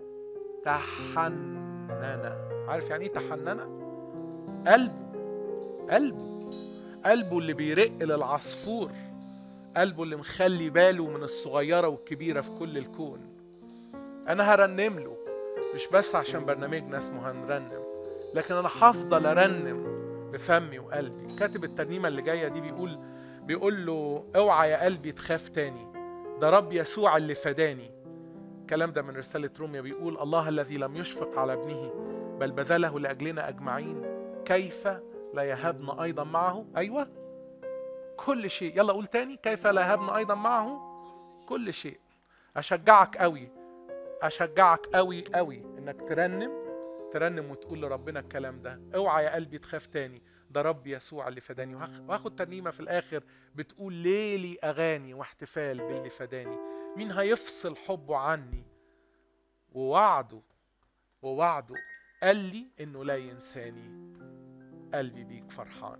تحنن عارف يعني ايه تحنن قلبه قلبه قلبه اللي بيرق للعصفور قلبه اللي مخلي باله من الصغيرة والكبيرة في كل الكون أنا هرنم له مش بس عشان برنامجنا اسمه هنرنم لكن أنا هفضل أرنم بفمي وقلبي كاتب الترنيمة اللي جاية دي بيقول بيقول له اوعى يا قلبي تخاف تاني ده رب يسوع اللي فداني الكلام ده من رسالة روميا بيقول الله الذي لم يشفق على ابنه بل بذله لأجلنا أجمعين كيف لا يهبنا أيضا معه أيوة كل شيء يلا قول تاني كيف لا يهبنا أيضا معه كل شيء أشجعك قوي أشجعك قوي قوي إنك ترنم ترنم وتقول لربنا الكلام ده اوعى يا قلبي تخاف تاني ده رب يسوع اللي فداني وهاخ- وهاخد ترنيمة في الآخر بتقول ليلي أغاني واحتفال باللي فداني مين هيفصل حبه عني ووعده ووعده قال لي إنه لا ينساني قلبي بيك فرحان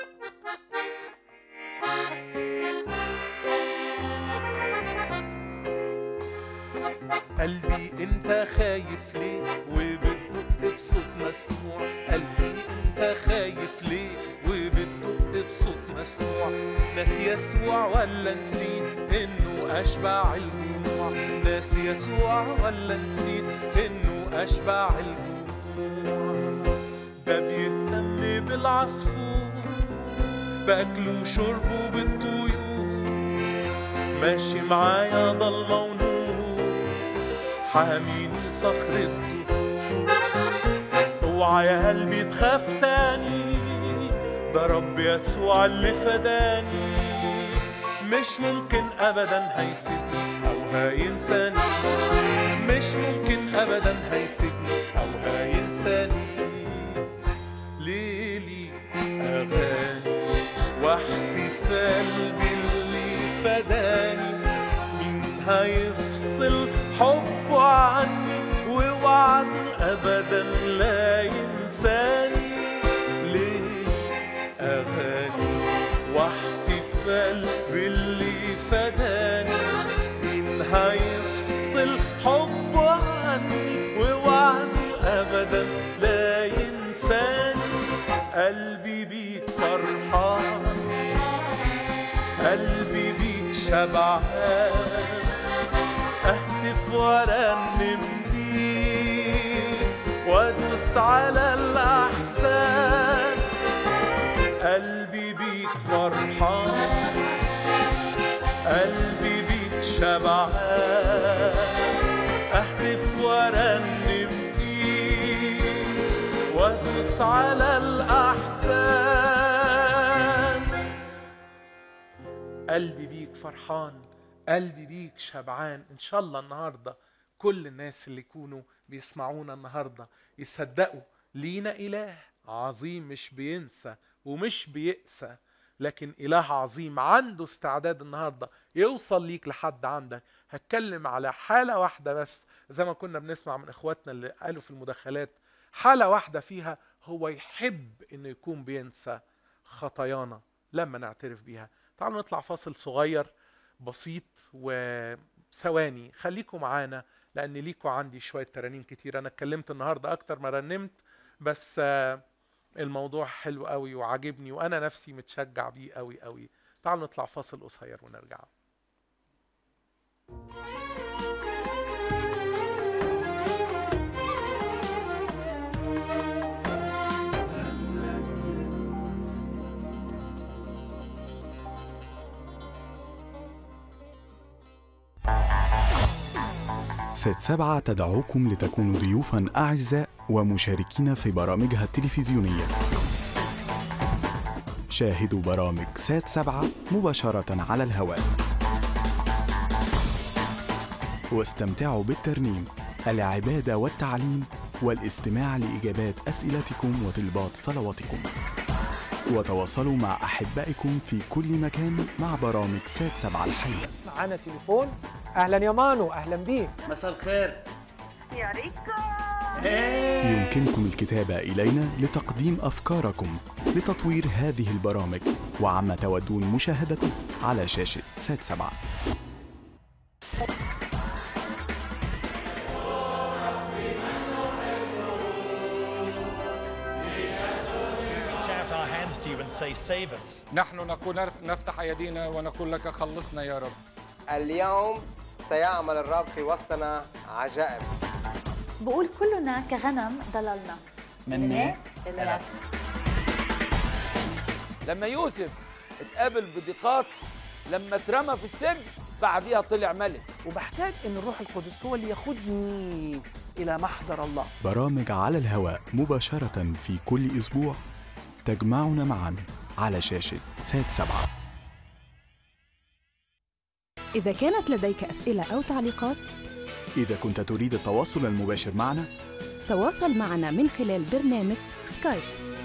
قلبي انت خايف ليه وبتدق بصوت مسموع قلبي انت خايف ليه وبتدق بصوت مسموع ناس يسوع ولا نسيت انه اشبع الجموع ناس يسوع ولا نسيت انه اشبع الجموع ده بيهتم بالعصفور باكله وشربه بالطيور ماشي معايا ضلمة ونور حاميني صخر الدهور اوعى يا قلبي تخاف تاني ده رب يسوع اللي فداني مش ممكن ابدا هيسيبني او هينساني مش ممكن ابدا هيسيبني او هينساني ليلي اغاني واحتفال باللي فداني مين هيفصل حبه عني ووعده ابدا لا ينساني ليه اغاني واحتفال باللي فداني مين هيفصل حبه عني ووعده ابدا لا ينساني قلبي بيك فرحان قلبي بيك شبعان اهتف وارنم ليك وادوس على الاحزان قلبي بيك فرحان قلبي بيك شبعان اهتف وارنم ليك وادوس على الاحزان قلبي بيك فرحان قلبي بيك شبعان ان شاء الله النهارده كل الناس اللي يكونوا بيسمعونا النهارده يصدقوا لينا اله عظيم مش بينسى ومش بيقسى لكن اله عظيم عنده استعداد النهارده يوصل ليك لحد عندك هتكلم على حاله واحده بس زي ما كنا بنسمع من اخواتنا اللي قالوا في المداخلات حاله واحده فيها هو يحب انه يكون بينسى خطايانا لما نعترف بيها تعالوا نطلع فاصل صغير بسيط وثواني خليكم معانا لان ليكوا عندي شويه ترانيم كتير انا اتكلمت النهارده اكتر ما رنمت بس آه، الموضوع حلو قوي وعاجبني وانا نفسي متشجع بيه قوي قوي تعالوا نطلع فاصل قصير ونرجع ست سبعة تدعوكم لتكونوا ضيوفا أعزاء ومشاركين في برامجها التلفزيونية شاهدوا برامج سات سبعة مباشرة على الهواء واستمتعوا بالترنيم العبادة والتعليم والاستماع لإجابات أسئلتكم وطلبات صلواتكم وتواصلوا مع أحبائكم في كل مكان مع برامج سات سبع الحية معانا تليفون اهلا يا مانو اهلا بيك مساء الخير يا ريكو يمكنكم الكتابة إلينا لتقديم أفكاركم لتطوير هذه البرامج وعما تودون مشاهدته على شاشة سات سبعة shout our hands to you and say, Save us. نحن نقول نفتح أيدينا ونقول لك خلصنا يا رب اليوم سيعمل الرب في وسطنا عجائب بقول كلنا كغنم ضللنا مني إلى لما يوسف اتقابل بضيقات لما اترمى في السجن بعديها طلع ملك وبحتاج ان الروح القدس هو اللي ياخدني الى محضر الله برامج على الهواء مباشرة في كل أسبوع تجمعنا معا على شاشة سات سبعة إذا كانت لديك أسئلة أو تعليقات إذا كنت تريد التواصل المباشر معنا تواصل معنا من خلال برنامج سكايب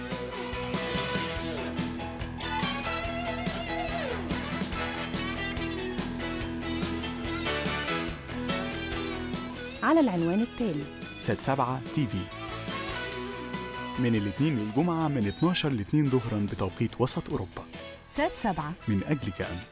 على العنوان التالي سات سبعة تي في من الاثنين للجمعة من 12 ل 2 ظهرا بتوقيت وسط أوروبا سات سبعة من أجلك أنت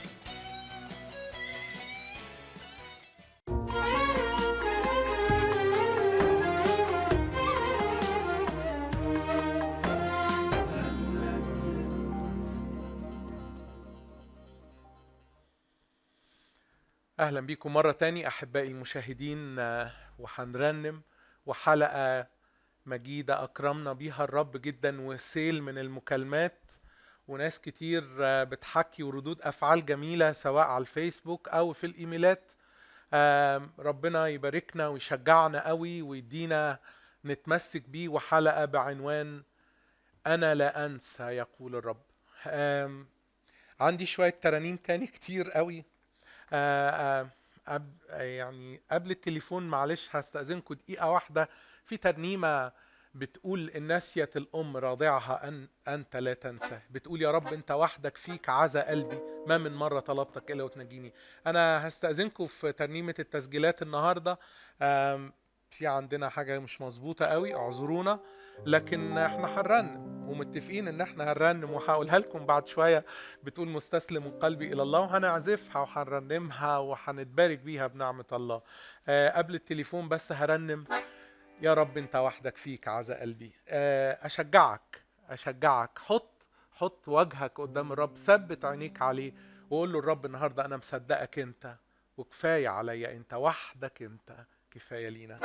اهلا بيكم مره تاني احبائي المشاهدين آه، وهنرنم وحلقه مجيده اكرمنا بيها الرب جدا وسيل من المكالمات وناس كتير آه، بتحكي وردود افعال جميله سواء على الفيسبوك او في الايميلات آم، ربنا يباركنا ويشجعنا قوي ويدينا نتمسك بيه وحلقه بعنوان انا لا انسى يقول الرب آم، عندي شويه ترانيم تاني كتير قوي آه، آه، أب يعني قبل التليفون معلش هستأذنكم دقيقة واحدة في ترنيمة بتقول إن نسيت الأم راضعها أن أنت لا تنسى بتقول يا رب أنت وحدك فيك عزا قلبي ما من مرة طلبتك إلا وتنجيني أنا هستأذنكم في ترنيمة التسجيلات النهاردة آم، في عندنا حاجة مش مظبوطة قوي اعذرونا لكن احنا هنرنم ومتفقين ان احنا هنرنم وهقولها لكم بعد شوية بتقول مستسلم قلبي الى الله وهنعزفها وهنرنمها وهنتبارك بيها بنعمة الله آه قبل التليفون بس هرنم يا رب انت وحدك فيك عزا قلبي آه اشجعك اشجعك حط حط وجهك قدام الرب ثبت عينيك عليه وقول له الرب النهارده انا مصدقك انت وكفايه عليا انت وحدك انت كفايه لينا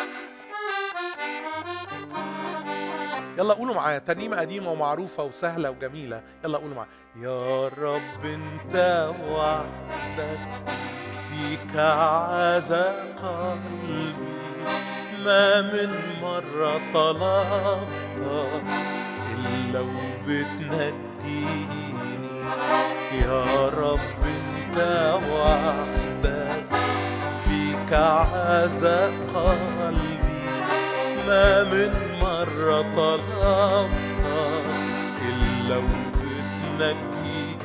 يلا قولوا معايا ترنيمة قديمة ومعروفة وسهلة وجميلة يلا قولوا معايا يا رب انت وحدك فيك عزا قلبي ما من مرة طلبتك إلا وبتنجيني يا رب انت وحدك فيك عزا قلبي ما من مرة طلبتك إلا وبتنجيني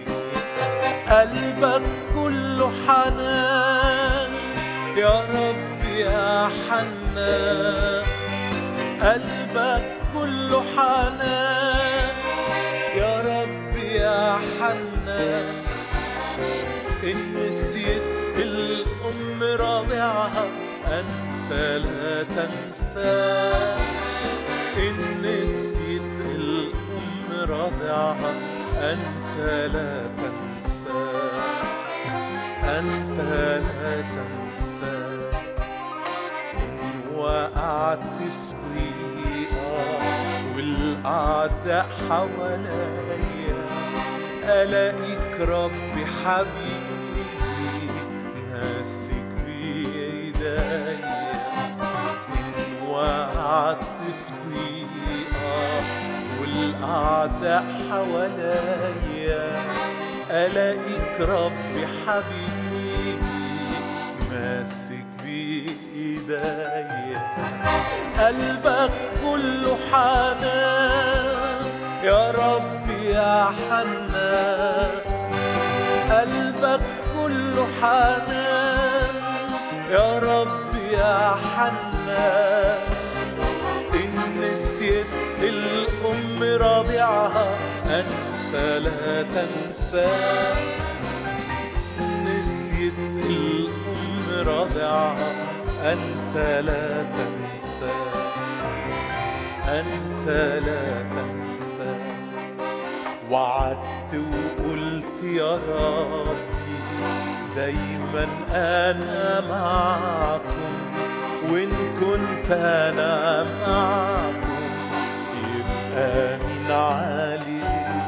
قلبك كله حنان يا رب يا حنان قلبك كله حنان يا رب يا حنان إن نسيت الأم راضعها أنت لا تنسى إن نسيت الأم راضعها أنت لا تنسى أنت لا تنسى إن وقعت في ضيقة والأعداء حواليا ألاقيك ربي حبيبي ماسك بإيديا إن وقعت في ضيقة والأعداء حواليا ألاقيك ربي حبيبي ماسك في ايديا قلبك كله حنان يا رب يا حنان قلبك كله حنان يا رب يا حنان إن نسيت الأم رضيعها أنت لا تنسى نسيت الأم رضيعها أنت لا تنسى أنت لا تنسى وعدت وقلت يا ربي دايما أنا معكم وإن كنت أنا معكم يبقى مين علي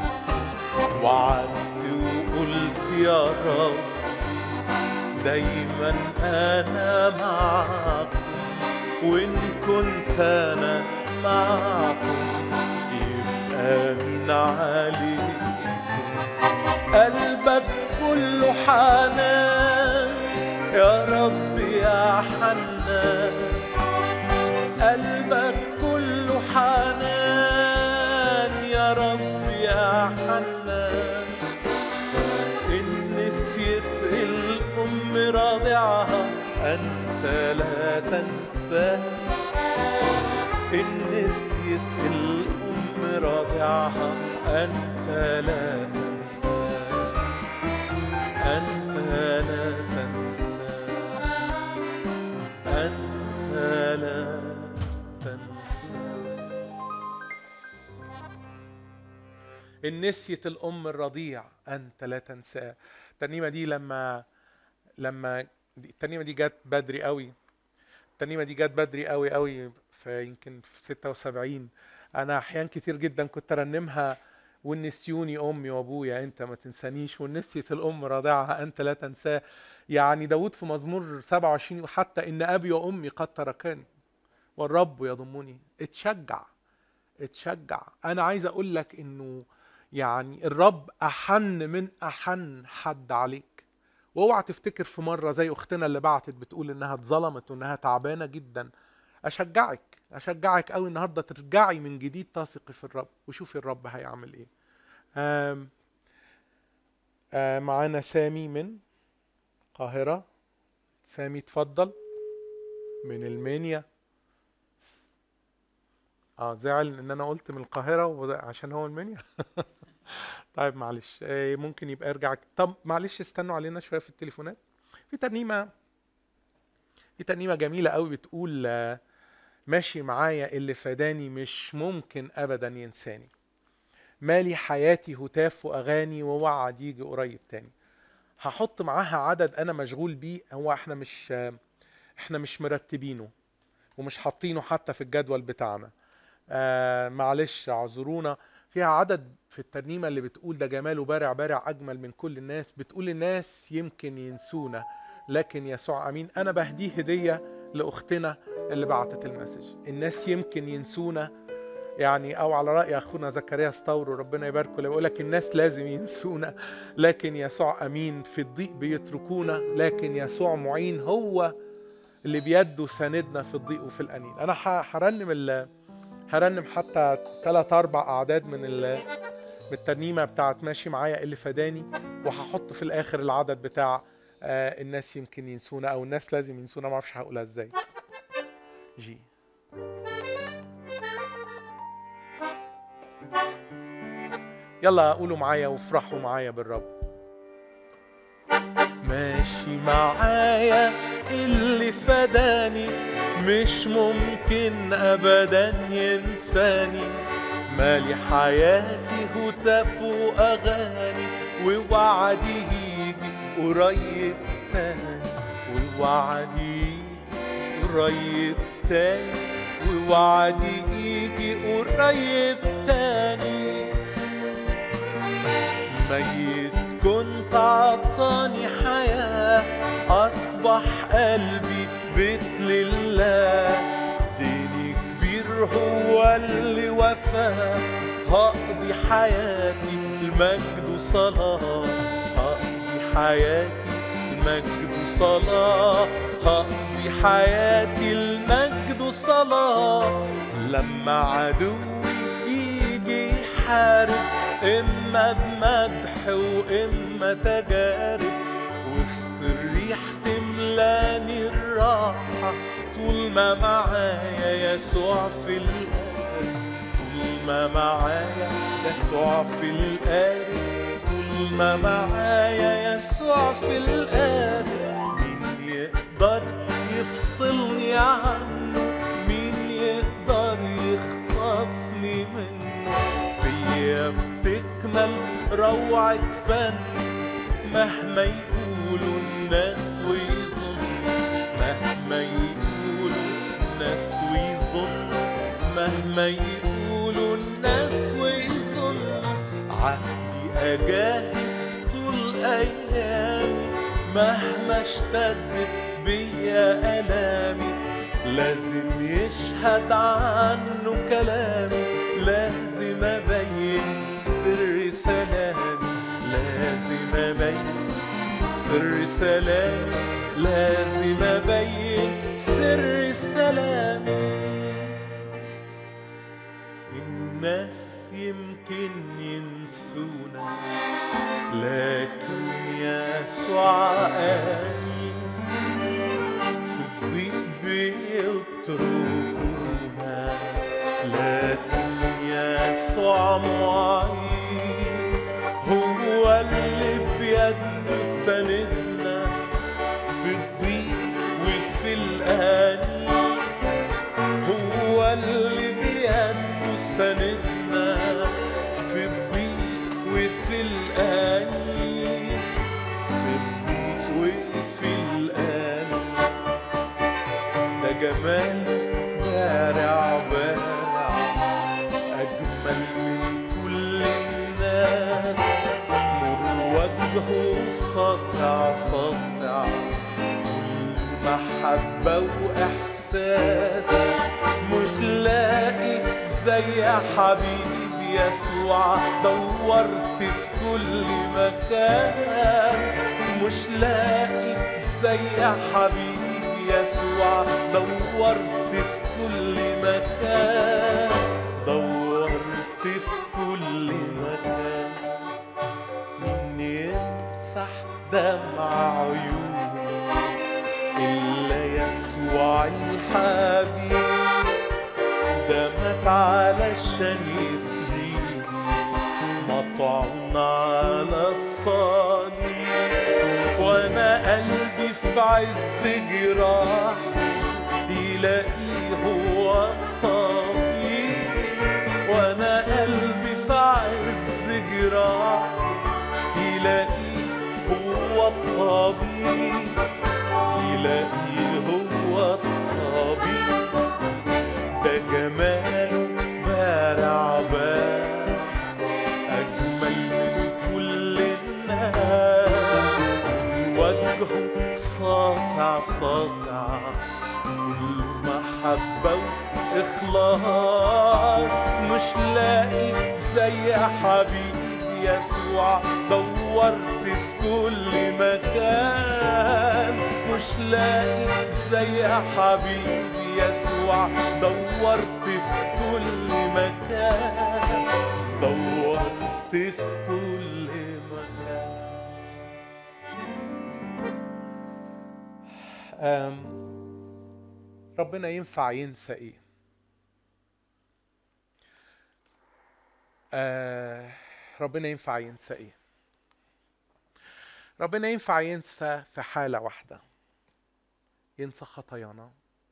وعدت وقلت يا رب دايما أنا معكم وإن كنت أنا معكم يبقى مين عليكم قلبك كله حنان يا رب يا حنان قلبك كله حنان يا رب يا حنان إن نسيت الأم رضيعها أنت لا تنسى إن نسيت الأم رضيعها أنت لا تنسى أنت لا تنسى أنت لا تنسى إن نسيت الأم الرضيع أنت لا تنساه الترنيمة دي لما لما الترنيمة دي جت بدري قوي الترنيمة دي جت بدري قوي قوي فيمكن في 76 أنا أحيان كتير جدا كنت أرنمها والنسيوني أمي وأبويا أنت ما تنسانيش والنسيت الأم رضيعها أنت لا تنساه يعني داود في مزمور 27 وحتى إن أبي وأمي قد تركاني والرب يضمني اتشجع اتشجع أنا عايز أقول لك إنه يعني الرب أحن من أحن حد عليك واوعى تفتكر في مرة زي أختنا اللي بعتت بتقول إنها اتظلمت وإنها تعبانة جدا أشجعك أشجعك أوي النهاردة ترجعي من جديد تثقي في الرب وشوفي الرب هيعمل إيه آم آم معانا سامي من القاهرة سامي اتفضل من المنيا اه زعل ان انا قلت من القاهرة وده- عشان هو المنيا طيب معلش آه، ممكن يبقى ارجع طب معلش استنوا علينا شوية في التليفونات في ترنيمة في ترنيمة جميلة قوي بتقول آه، ماشي معايا اللي فداني مش ممكن ابدا ينساني مالي حياتي هتاف واغاني ووعد يجي قريب تاني هحط معاها عدد انا مشغول بيه هو احنا مش آه، احنا مش مرتبينه ومش حاطينه حتى في الجدول بتاعنا آه معلش اعذرونا فيها عدد في الترنيمة اللي بتقول ده جماله بارع بارع أجمل من كل الناس بتقول الناس يمكن ينسونا لكن يسوع أمين أنا بهديه هدية لأختنا اللي بعتت المسج الناس يمكن ينسونا يعني أو على رأي أخونا زكريا ستاورو ربنا يباركه اللي بيقول لك الناس لازم ينسونا لكن يسوع أمين في الضيق بيتركونا لكن يسوع معين هو اللي بيده ساندنا في الضيق وفي الأنين أنا ح- هرنم ال هرنم حتى ثلاث أربع أعداد من ال من الترنيمة بتاعت ماشي معايا اللي فداني وهحط في الآخر العدد بتاع آه الناس يمكن ينسونا أو الناس لازم ينسونا معرفش هقولها إزاي جي يلا قولوا معايا وافرحوا معايا بالرب ماشي معايا اللي فداني مش ممكن ابدا ينساني مالي حياتي هتاف واغاني ووعدي يجي قريب تاني ووعدي يجي قريب تاني ووعدي يجي قريب تاني ميت كنت عطاني حياة أصبح قلبي بيت لله ديني كبير هو اللي وفى هقضي حياتي المجد وصلاة هقضي حياتي المجد وصلاة هقضي في حياتي المجد صلاة لما عدوي يجي يحارب إما بمدح وإما تجارب وسط الريح تملاني الراحة طول ما معايا يسوع في القلب طول ما معايا يسوع في القلب طول ما معايا يسوع في القلب مين يقدر يفصلني عنه مين يقدر يخطفني منه فيا بتكمل روعة فن مهما يقولوا الناس ويظنوا مهما يقولوا الناس ويظنوا مهما يقولوا الناس ويظنوا عهدي أجاهد طول أيامي مهما اشتدت بيا ألامي لازم يشهد عنه كلامي لازم أبين سر سلامي لازم أبين سر سلامي لازم أبين سر سلامي الناس يمكن ينسونا لكن يسوع آمين في الضيق بيتركونا لكن يسوع معين هو اللي بيده سندنا في الضيق وفي الآنين هو اللي بيده سندنا في الضيق وفي الآنين في الضيق وفي الآنين ده جمال بارع بارع أجمل من كل الناس نور وجهه ساطع ساطع كل محبة وإحساس مش لاقي زي حبيبي يسوع دورت في كل مكان مش لاقي زي حبيبي يسوع دورت في كل مكان دورت في كل مكان مين يمسح دمع عيوني إلا يسوع الحبيب ده مات علشان يفديني مطعون على الصليب وانا قلبي في عز جراح يلاقيه هو الطبيب وانا قلبي في عز جراح يلاقيه هو الطبيب يلاقيه هو الطبيب ده جماله بارع بارع أجمل من كل الناس وجهه ساطع ساطع كل محبة وإخلاص مش لاقي زي حبيبي يسوع دورت في كل مكان مش لاقي زي حبيبي يسوع دورت في كل مكان دورت في كل مكان أم ربنا ينفع ينسى ايه آه ربنا ينفع ينسى ايه ربنا ينفع ينسى في حالة واحدة ينسى خطايانا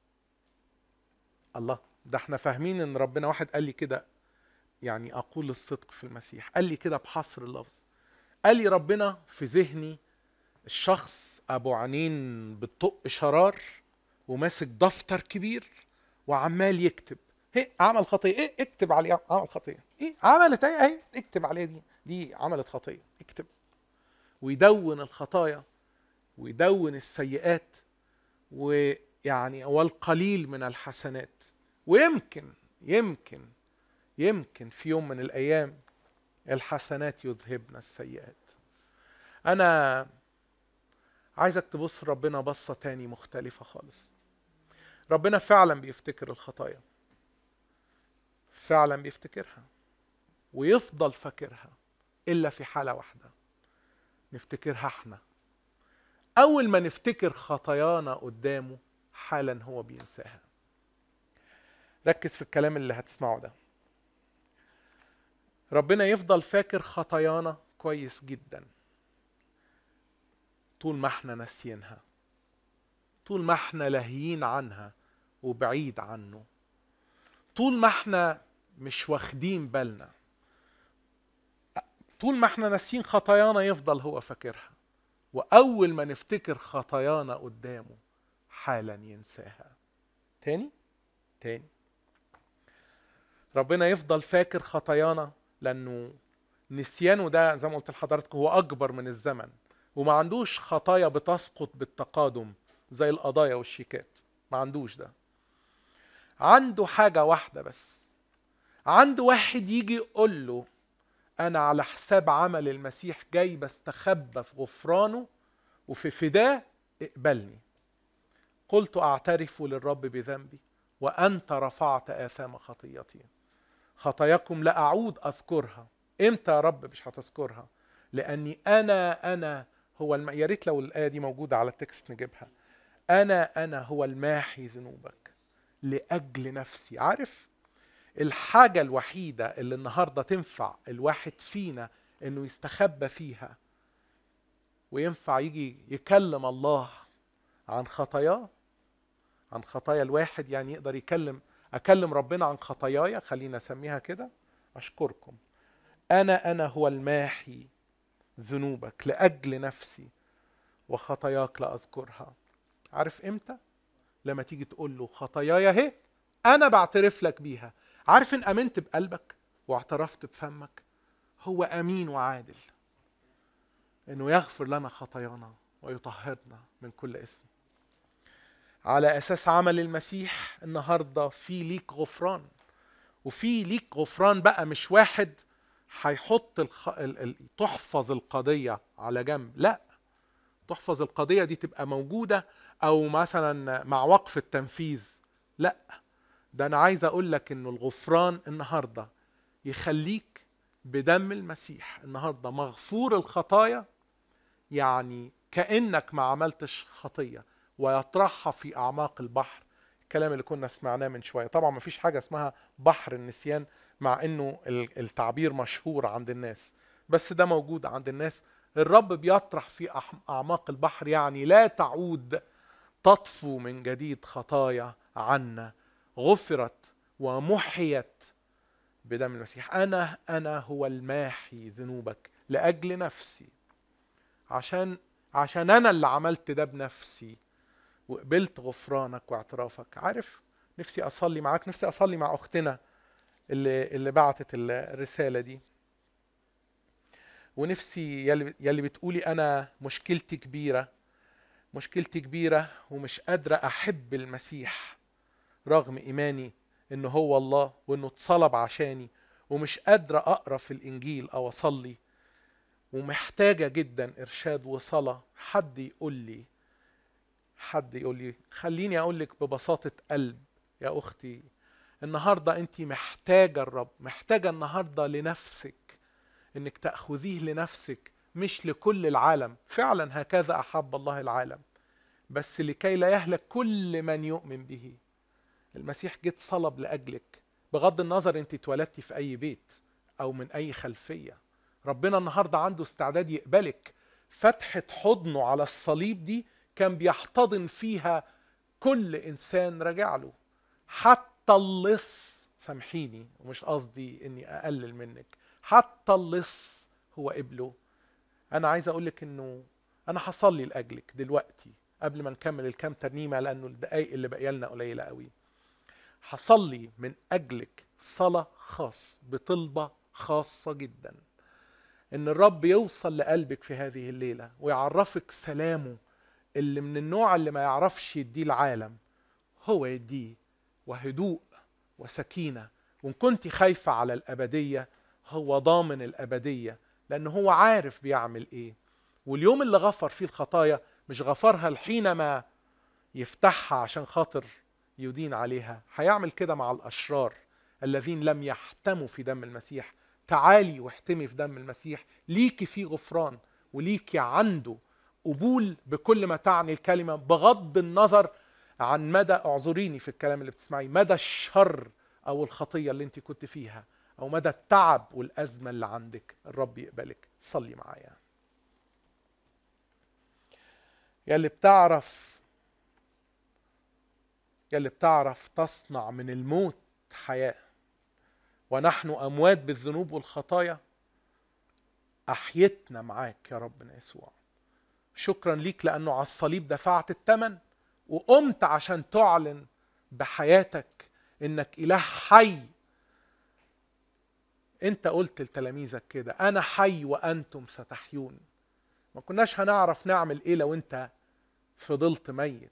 الله ده احنا فاهمين ان ربنا واحد قال لي كده يعني اقول الصدق في المسيح قال لي كده بحصر اللفظ قال لي ربنا في ذهني الشخص ابو عينين بتطق شرار وماسك دفتر كبير وعمال يكتب هي عمل خطيه ايه اكتب عليه عمل خطيه ايه عملت ايه اهي اكتب عليها دي دي عملت خطيه اكتب ويدون الخطايا ويدون السيئات ويعني والقليل من الحسنات ويمكن يمكن يمكن في يوم من الايام الحسنات يذهبن السيئات انا عايزك تبص ربنا بصه تاني مختلفه خالص ربنا فعلا بيفتكر الخطايا فعلا بيفتكرها ويفضل فاكرها الا في حاله واحده نفتكرها احنا اول ما نفتكر خطايانا قدامه حالا هو بينساها ركز في الكلام اللي هتسمعه ده ربنا يفضل فاكر خطايانا كويس جدا طول ما احنا ناسيينها طول ما احنا لاهيين عنها وبعيد عنه طول ما احنا مش واخدين بالنا طول ما احنا ناسيين خطايانا يفضل هو فاكرها واول ما نفتكر خطايانا قدامه حالا ينساها تاني تاني ربنا يفضل فاكر خطايانا لانه نسيانه ده زي ما قلت لحضراتكم هو اكبر من الزمن وما عندوش خطايا بتسقط بالتقادم زي القضايا والشيكات ما عندوش ده عنده حاجه واحده بس عنده واحد يجي يقول له انا على حساب عمل المسيح جاي بستخبى في غفرانه وفي فداه اقبلني قلت اعترف للرب بذنبي وانت رفعت اثام خطيتي خطاياكم لا اعود اذكرها امتى يا رب مش هتذكرها لاني انا انا هو الم... يا ريت لو الايه دي موجوده على التكست نجيبها انا انا هو الماحي ذنوبك لاجل نفسي عارف الحاجه الوحيده اللي النهارده تنفع الواحد فينا انه يستخبى فيها وينفع يجي يكلم الله عن خطاياه عن خطايا الواحد يعني يقدر يكلم اكلم ربنا عن خطاياي خلينا اسميها كده اشكركم انا انا هو الماحي ذنوبك لاجل نفسي وخطاياك لا اذكرها عارف امتى لما تيجي تقول له خطاياي اهي انا بعترف لك بيها عارف ان امنت بقلبك واعترفت بفمك هو امين وعادل انه يغفر لنا خطايانا ويطهرنا من كل اسم على اساس عمل المسيح النهارده في ليك غفران وفي ليك غفران بقى مش واحد هيحط الخ... ال... ال... تحفظ القضيه على جنب لا تحفظ القضيه دي تبقى موجوده او مثلا مع وقف التنفيذ لا ده انا عايز اقول لك انه الغفران النهارده يخليك بدم المسيح النهارده مغفور الخطايا يعني كانك ما عملتش خطيه ويطرحها في اعماق البحر الكلام اللي كنا سمعناه من شويه طبعا ما فيش حاجه اسمها بحر النسيان مع انه التعبير مشهور عند الناس بس ده موجود عند الناس الرب بيطرح في اعماق البحر يعني لا تعود تطفو من جديد خطايا عنا غفرت ومحيت بدم المسيح انا انا هو الماحي ذنوبك لاجل نفسي عشان عشان انا اللي عملت ده بنفسي وقبلت غفرانك واعترافك عارف نفسي اصلي معاك نفسي اصلي مع اختنا اللي اللي بعتت الرساله دي ونفسي يلي, يلي بتقولي انا مشكلتي كبيره مشكلتي كبيره ومش قادره احب المسيح رغم ايماني انه هو الله وانه اتصلب عشاني ومش قادره اقرا في الانجيل او اصلي ومحتاجه جدا ارشاد وصلاه حد يقول لي حد يقول لي خليني اقول لك ببساطه قلب يا اختي النهارده انت محتاجه الرب محتاجه النهارده لنفسك انك تاخذيه لنفسك مش لكل العالم فعلا هكذا احب الله العالم بس لكي لا يهلك كل من يؤمن به المسيح جه صلب لاجلك بغض النظر انت اتولدتي في اي بيت او من اي خلفيه ربنا النهارده عنده استعداد يقبلك فتحه حضنه على الصليب دي كان بيحتضن فيها كل انسان راجع له حتى اللص سامحيني ومش قصدي اني اقلل منك حتى اللص هو قبله انا عايز اقول لك انه انا هصلي لاجلك دلوقتي قبل ما نكمل الكام ترنيمه لانه الدقايق اللي باقيه لنا قليله قوي هصلي من اجلك صلاه خاص بطلبه خاصه جدا ان الرب يوصل لقلبك في هذه الليله ويعرفك سلامه اللي من النوع اللي ما يعرفش يديه العالم هو يديه وهدوء وسكينه وان كنت خايفه على الابديه هو ضامن الابديه لان هو عارف بيعمل ايه واليوم اللي غفر فيه الخطايا مش غفرها حينما يفتحها عشان خاطر يدين عليها هيعمل كده مع الاشرار الذين لم يحتموا في دم المسيح تعالي واحتمي في دم المسيح ليكي في غفران وليكي عنده قبول بكل ما تعني الكلمه بغض النظر عن مدى اعذريني في الكلام اللي بتسمعيه مدى الشر او الخطيه اللي انت كنت فيها او مدى التعب والازمه اللي عندك الرب يقبلك صلي معايا يا اللي بتعرف يا اللي بتعرف تصنع من الموت حياه ونحن اموات بالذنوب والخطايا احيتنا معاك يا ربنا يسوع شكرا ليك لانه على الصليب دفعت الثمن وقمت عشان تعلن بحياتك انك اله حي انت قلت لتلاميذك كده انا حي وانتم ستحيون ما كناش هنعرف نعمل ايه لو انت فضلت ميت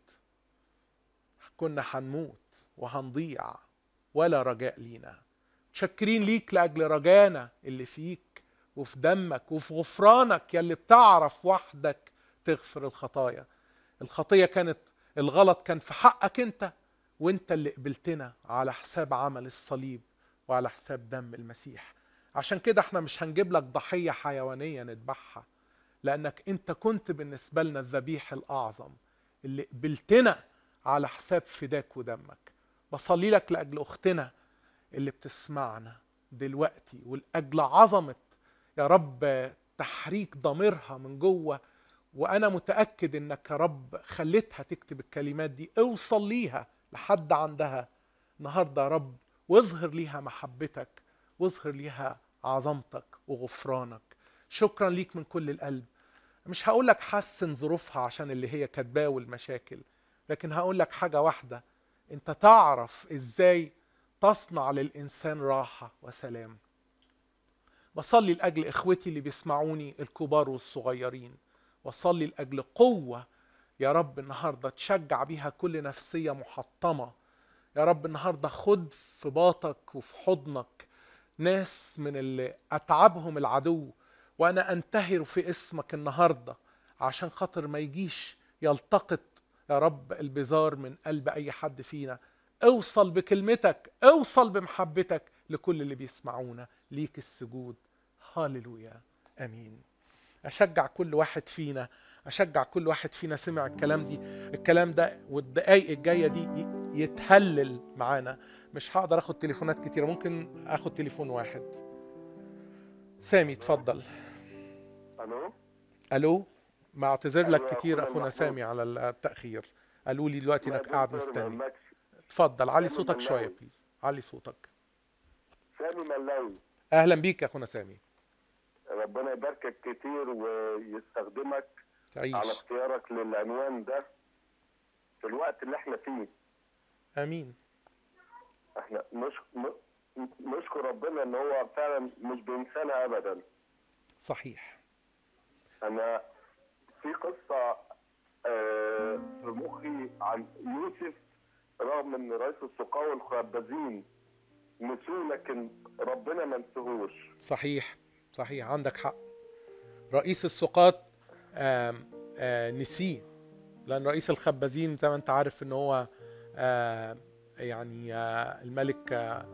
كنا هنموت وهنضيع ولا رجاء لينا متشكرين ليك لاجل رجانا اللي فيك وفي دمك وفي غفرانك يلي بتعرف وحدك تغفر الخطايا الخطيه كانت الغلط كان في حقك انت وانت اللي قبلتنا على حساب عمل الصليب وعلى حساب دم المسيح عشان كده احنا مش هنجيب لك ضحيه حيوانيه نذبحها لانك انت كنت بالنسبه لنا الذبيح الاعظم اللي قبلتنا على حساب فداك ودمك بصلي لك لاجل اختنا اللي بتسمعنا دلوقتي ولاجل عظمه يا رب تحريك ضميرها من جوه وانا متاكد انك يا رب خليتها تكتب الكلمات دي اوصل ليها لحد عندها النهارده يا رب واظهر ليها محبتك واظهر ليها عظمتك وغفرانك شكرا ليك من كل القلب مش هقول لك حسن ظروفها عشان اللي هي كاتباه والمشاكل لكن هقول لك حاجه واحده انت تعرف ازاي تصنع للانسان راحه وسلام بصلي لاجل اخوتي اللي بيسمعوني الكبار والصغيرين وصلي لاجل قوه يا رب النهارده تشجع بيها كل نفسيه محطمه يا رب النهارده خد في باطك وفي حضنك ناس من اللي اتعبهم العدو وانا انتهر في اسمك النهارده عشان خاطر ما يجيش يلتقط يا رب البزار من قلب اي حد فينا اوصل بكلمتك اوصل بمحبتك لكل اللي بيسمعونا ليك السجود هاللويا امين اشجع كل واحد فينا اشجع كل واحد فينا سمع الكلام دي الكلام ده والدقايق الجايه دي يتهلل معانا مش هقدر اخد تليفونات كتيره ممكن اخد تليفون واحد سامي اتفضل الو الو ما اعتذر لك أيوة، كتير أخونا اخونا محمود. سامي على التاخير قالوا لي دلوقتي لا انك قاعد دكتور مستني ملاكي. اتفضل علي سامي صوتك شويه ملاوي. بليز علي صوتك سامي ملاوي اهلا بيك يا اخونا سامي ربنا يباركك كتير ويستخدمك تعيش على اختيارك للعنوان ده في الوقت اللي احنا فيه امين احنا مش م- نشكر ربنا ان هو فعلا مش بينسانا ابدا صحيح انا في قصه آه، في مخي عن يوسف رغم ان رئيس السقاة والخبازين نسوه لكن ربنا ما نسوهوش صحيح صحيح عندك حق رئيس السقاط آم، آه، نسيه لان رئيس الخبازين زي ما انت عارف ان هو آه، يعني آه، الملك آه،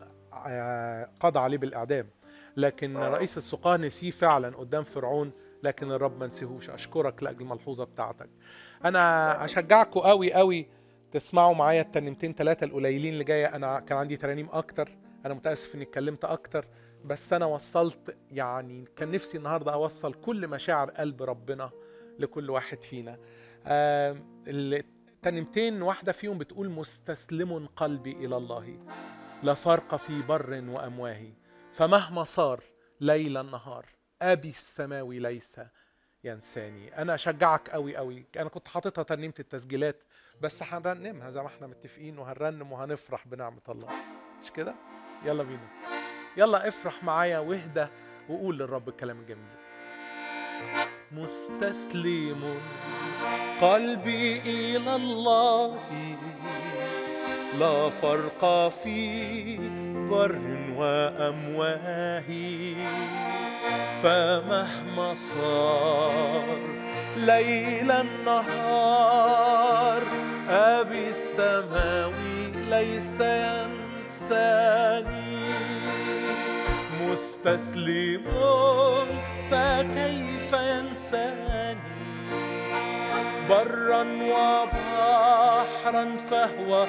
آه، قضى عليه بالاعدام لكن رئيس السقاة نسيه فعلا قدام فرعون لكن الرب ما نسيهوش اشكرك لاجل الملحوظه بتاعتك انا اشجعكم قوي قوي تسمعوا معايا الترنيمتين ثلاثه القليلين اللي جايه انا كان عندي ترانيم اكتر انا متاسف اني اتكلمت اكتر بس انا وصلت يعني كان نفسي النهارده اوصل كل مشاعر قلب ربنا لكل واحد فينا آم، الترنيمتين واحده فيهم بتقول مستسلم قلبي الى الله لا فرق في بر وامواه فمهما صار ليلا نهار ابي السماوي ليس ينساني انا اشجعك قوي قوي انا كنت حاططها ترنيمه التسجيلات بس هنرنمها زي ما احنا متفقين وهنرنم وهنفرح بنعمه الله مش كده يلا بينا يلا افرح معايا واهدى وقول للرب الكلام الجميل مستسلم قلبي الى الله لا فرق في بر وامواه فمهما صار ليل النهار أبي السماوي ليس ينساني مستسلم فكيف ينساني برا وبحرا فهو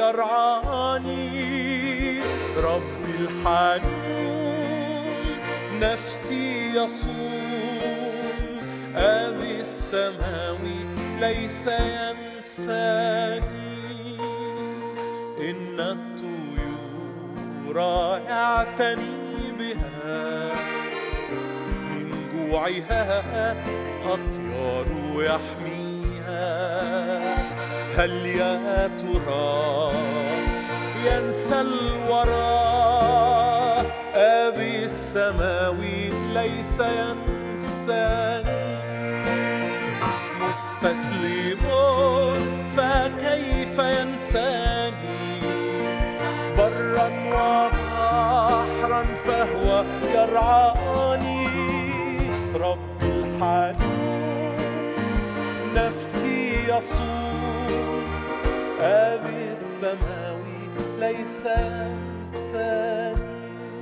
يرعاني ربي الحنون نفسي يصون أبي السماوي ليس ينساني إن الطيور يعتني بها من جوعها أطيار يحميها هل يا ترى ينسى الورى أبي السماوي ليس ينساني مستسلم فكيف ينساني برا وبحرا فهو يرعاني رب الحنون نفسي يصون أبي السماوي ليس ينساني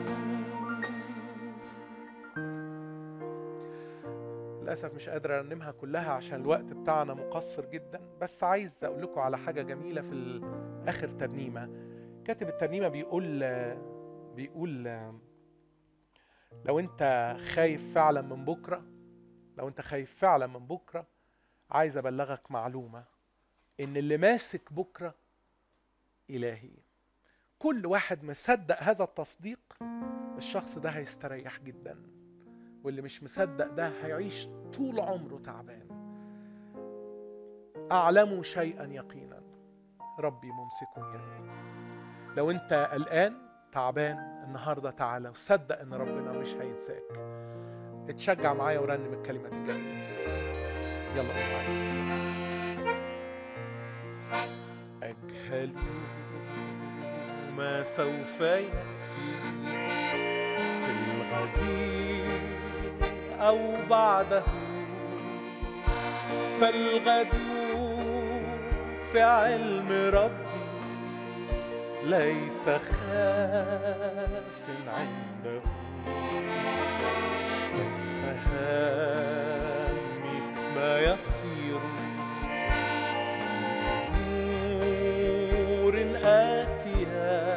للأسف مش قادر أرنمها كلها عشان الوقت بتاعنا مقصر جدا بس عايز أقول لكم على حاجة جميلة في ال- آخر ترنيمة كاتب الترنيمة بيقول بيقول لو أنت خايف فعلا من بكرة لو أنت خايف فعلا من بكرة عايز أبلغك معلومة إن اللي ماسك بكرة إلهي كل واحد مصدق هذا التصديق الشخص ده هيستريح جدا واللي مش مصدق ده هيعيش طول عمره تعبان أعلم شيئا يقينا ربي ممسك يدي لو أنت قلقان تعبان النهاردة تعالى وصدق إن ربنا مش هينساك اتشجع معايا ورنم الكلمات الجميلة يلا قول معايا أجهل ما سوف يأتي في الغد أو بعده فالغد في علم ربي ليس خاف عنده فهمي ما يصير نور آتية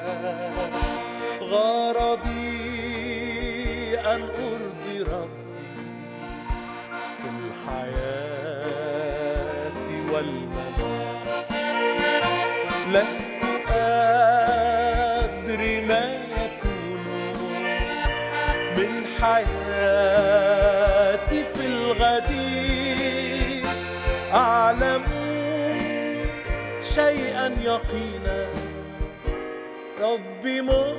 غرضي أن أرضي ربي في الحياة والممات لست أدري ما يكون من حياتي في الغد أعلم شيئا يقينا ربي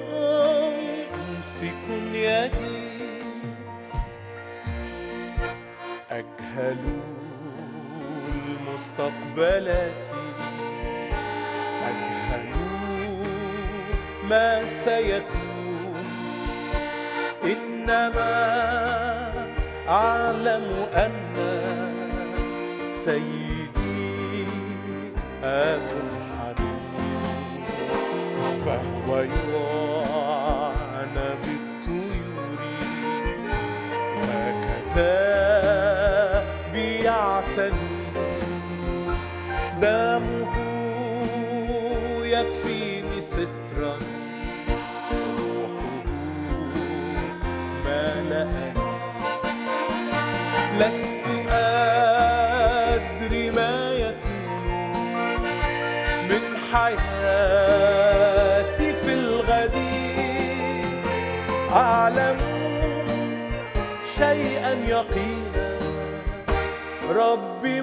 ممسك يدي أجهل المستقبلات أجهل ما سيكون إنما أعلم أن سيدي أبو الحبيب فهو يعنى بالطيور هكذا بيعتني دمه يكفيني سترا روحه ملأني لست أدري ما يكون من حياتي في الغد أعلم شيئا يقينا ربي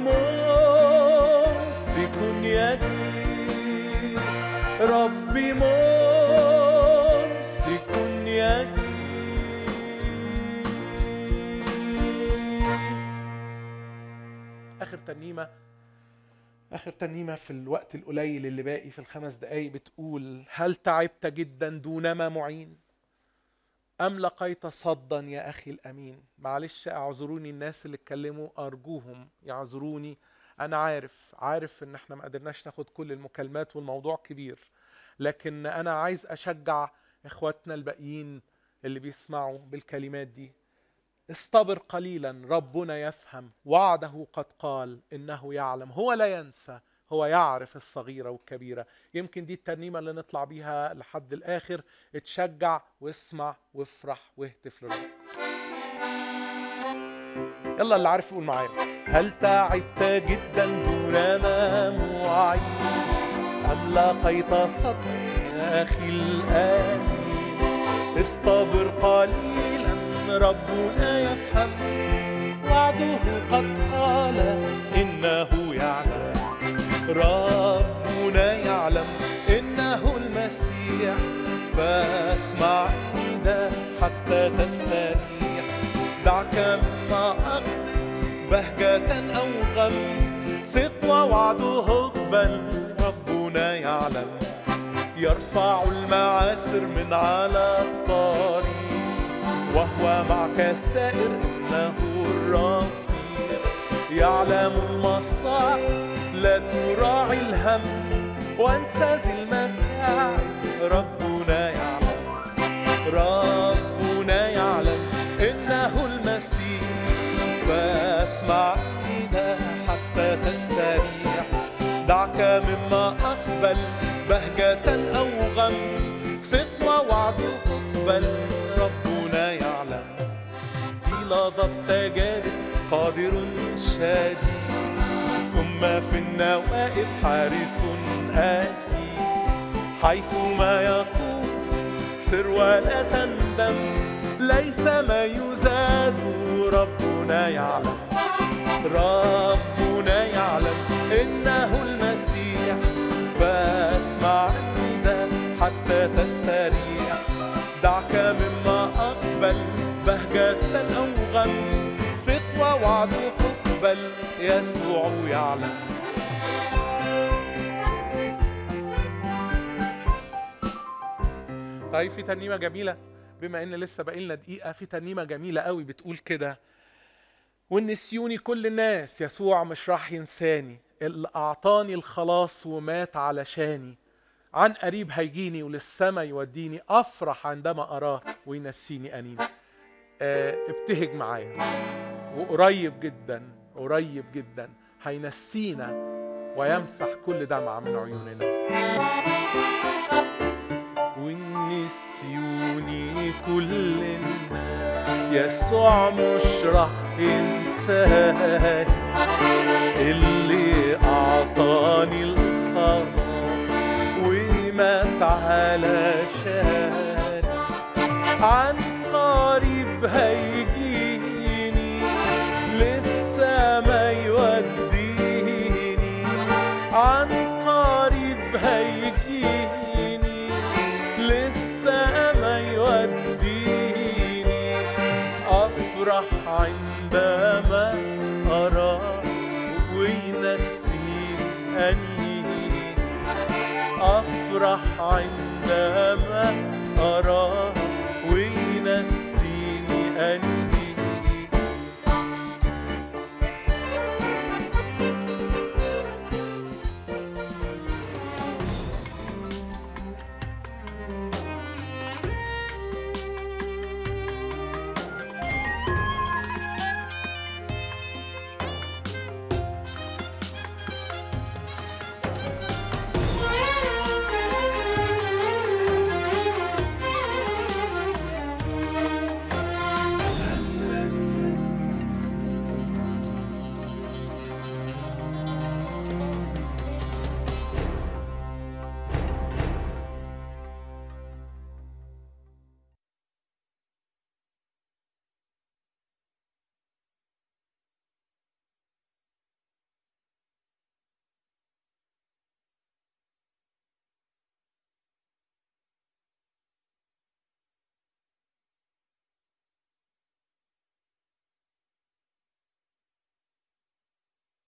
ممسك يدي ربي ممسك يدي آخر ترنيمة آخر ترنيمة في الوقت القليل اللي باقي في الخمس دقايق بتقول هل تعبت جدا دونما معين أم لقيت صدا يا أخي الأمين معلش اعذروني الناس اللي اتكلموا أرجوهم يعذروني انا عارف عارف ان احنا ما قدرناش ناخد كل المكالمات والموضوع كبير لكن انا عايز اشجع اخواتنا الباقيين اللي بيسمعوا بالكلمات دي استبر قليلا ربنا يفهم وعده قد قال انه يعلم هو لا ينسى هو يعرف الصغيرة والكبيرة يمكن دي الترنيمة اللي نطلع بيها لحد الآخر اتشجع واسمع وافرح واهتف لربك يلا اللي عارف يقول معايا هل تعبت جدا دون ما معين أم لقيت صدق أخي الآمين استبر قليلا ربنا يفهم وعده قد قال إنه يعلم ربنا يعلم إنه المسيح فاسمع نداء حتى تستريح دعك مما بهجة أو غم ثق ووعده اقبل ربنا يعلم يرفع المعاثر من على الطريق وهو معك سائر إنه الرفيق يعلم المصاعب لا تراعي الهم وانسى ذي المتاع ربنا يعلم ربنا يعلم انه المسيح فاسمع نداء حتى تستريح دعك مما اقبل بهجة او غم فتوى وعده اقبل ربنا يعلم في لحظة تجارب قادر شديد ثم في النوائب حارس آتي حيثما يقول سر ولا تندم ليس ما يزاد ربنا يعلم ربنا يعلم إنه المسيح فاسمع النداء حتى تستريح دعك مما أقبل بهجة أو غم فتوى وعده اقبل يسوع يعلم طيب في ترنيمه جميله بما ان لسه باقي لنا دقيقه في ترنيمه جميله قوي بتقول كده والنسيوني كل الناس يسوع مش راح ينساني اللي اعطاني الخلاص ومات علشاني عن قريب هيجيني وللسما يوديني افرح عندما اراه وينسيني انيني آه ابتهج معايا وقريب جدا قريب جدا هينسينا ويمسح كل دمعة من عيوننا والنسيوني كل الناس يسوع مش راح ينساني اللي أعطاني الخلاص ومات علشاني عن قريب هيجيني لسه ما يوديني عن قريب هيجيني لسه ما يوديني أفرح عندما أراه وينسيني أنيني أفرح عندما أراه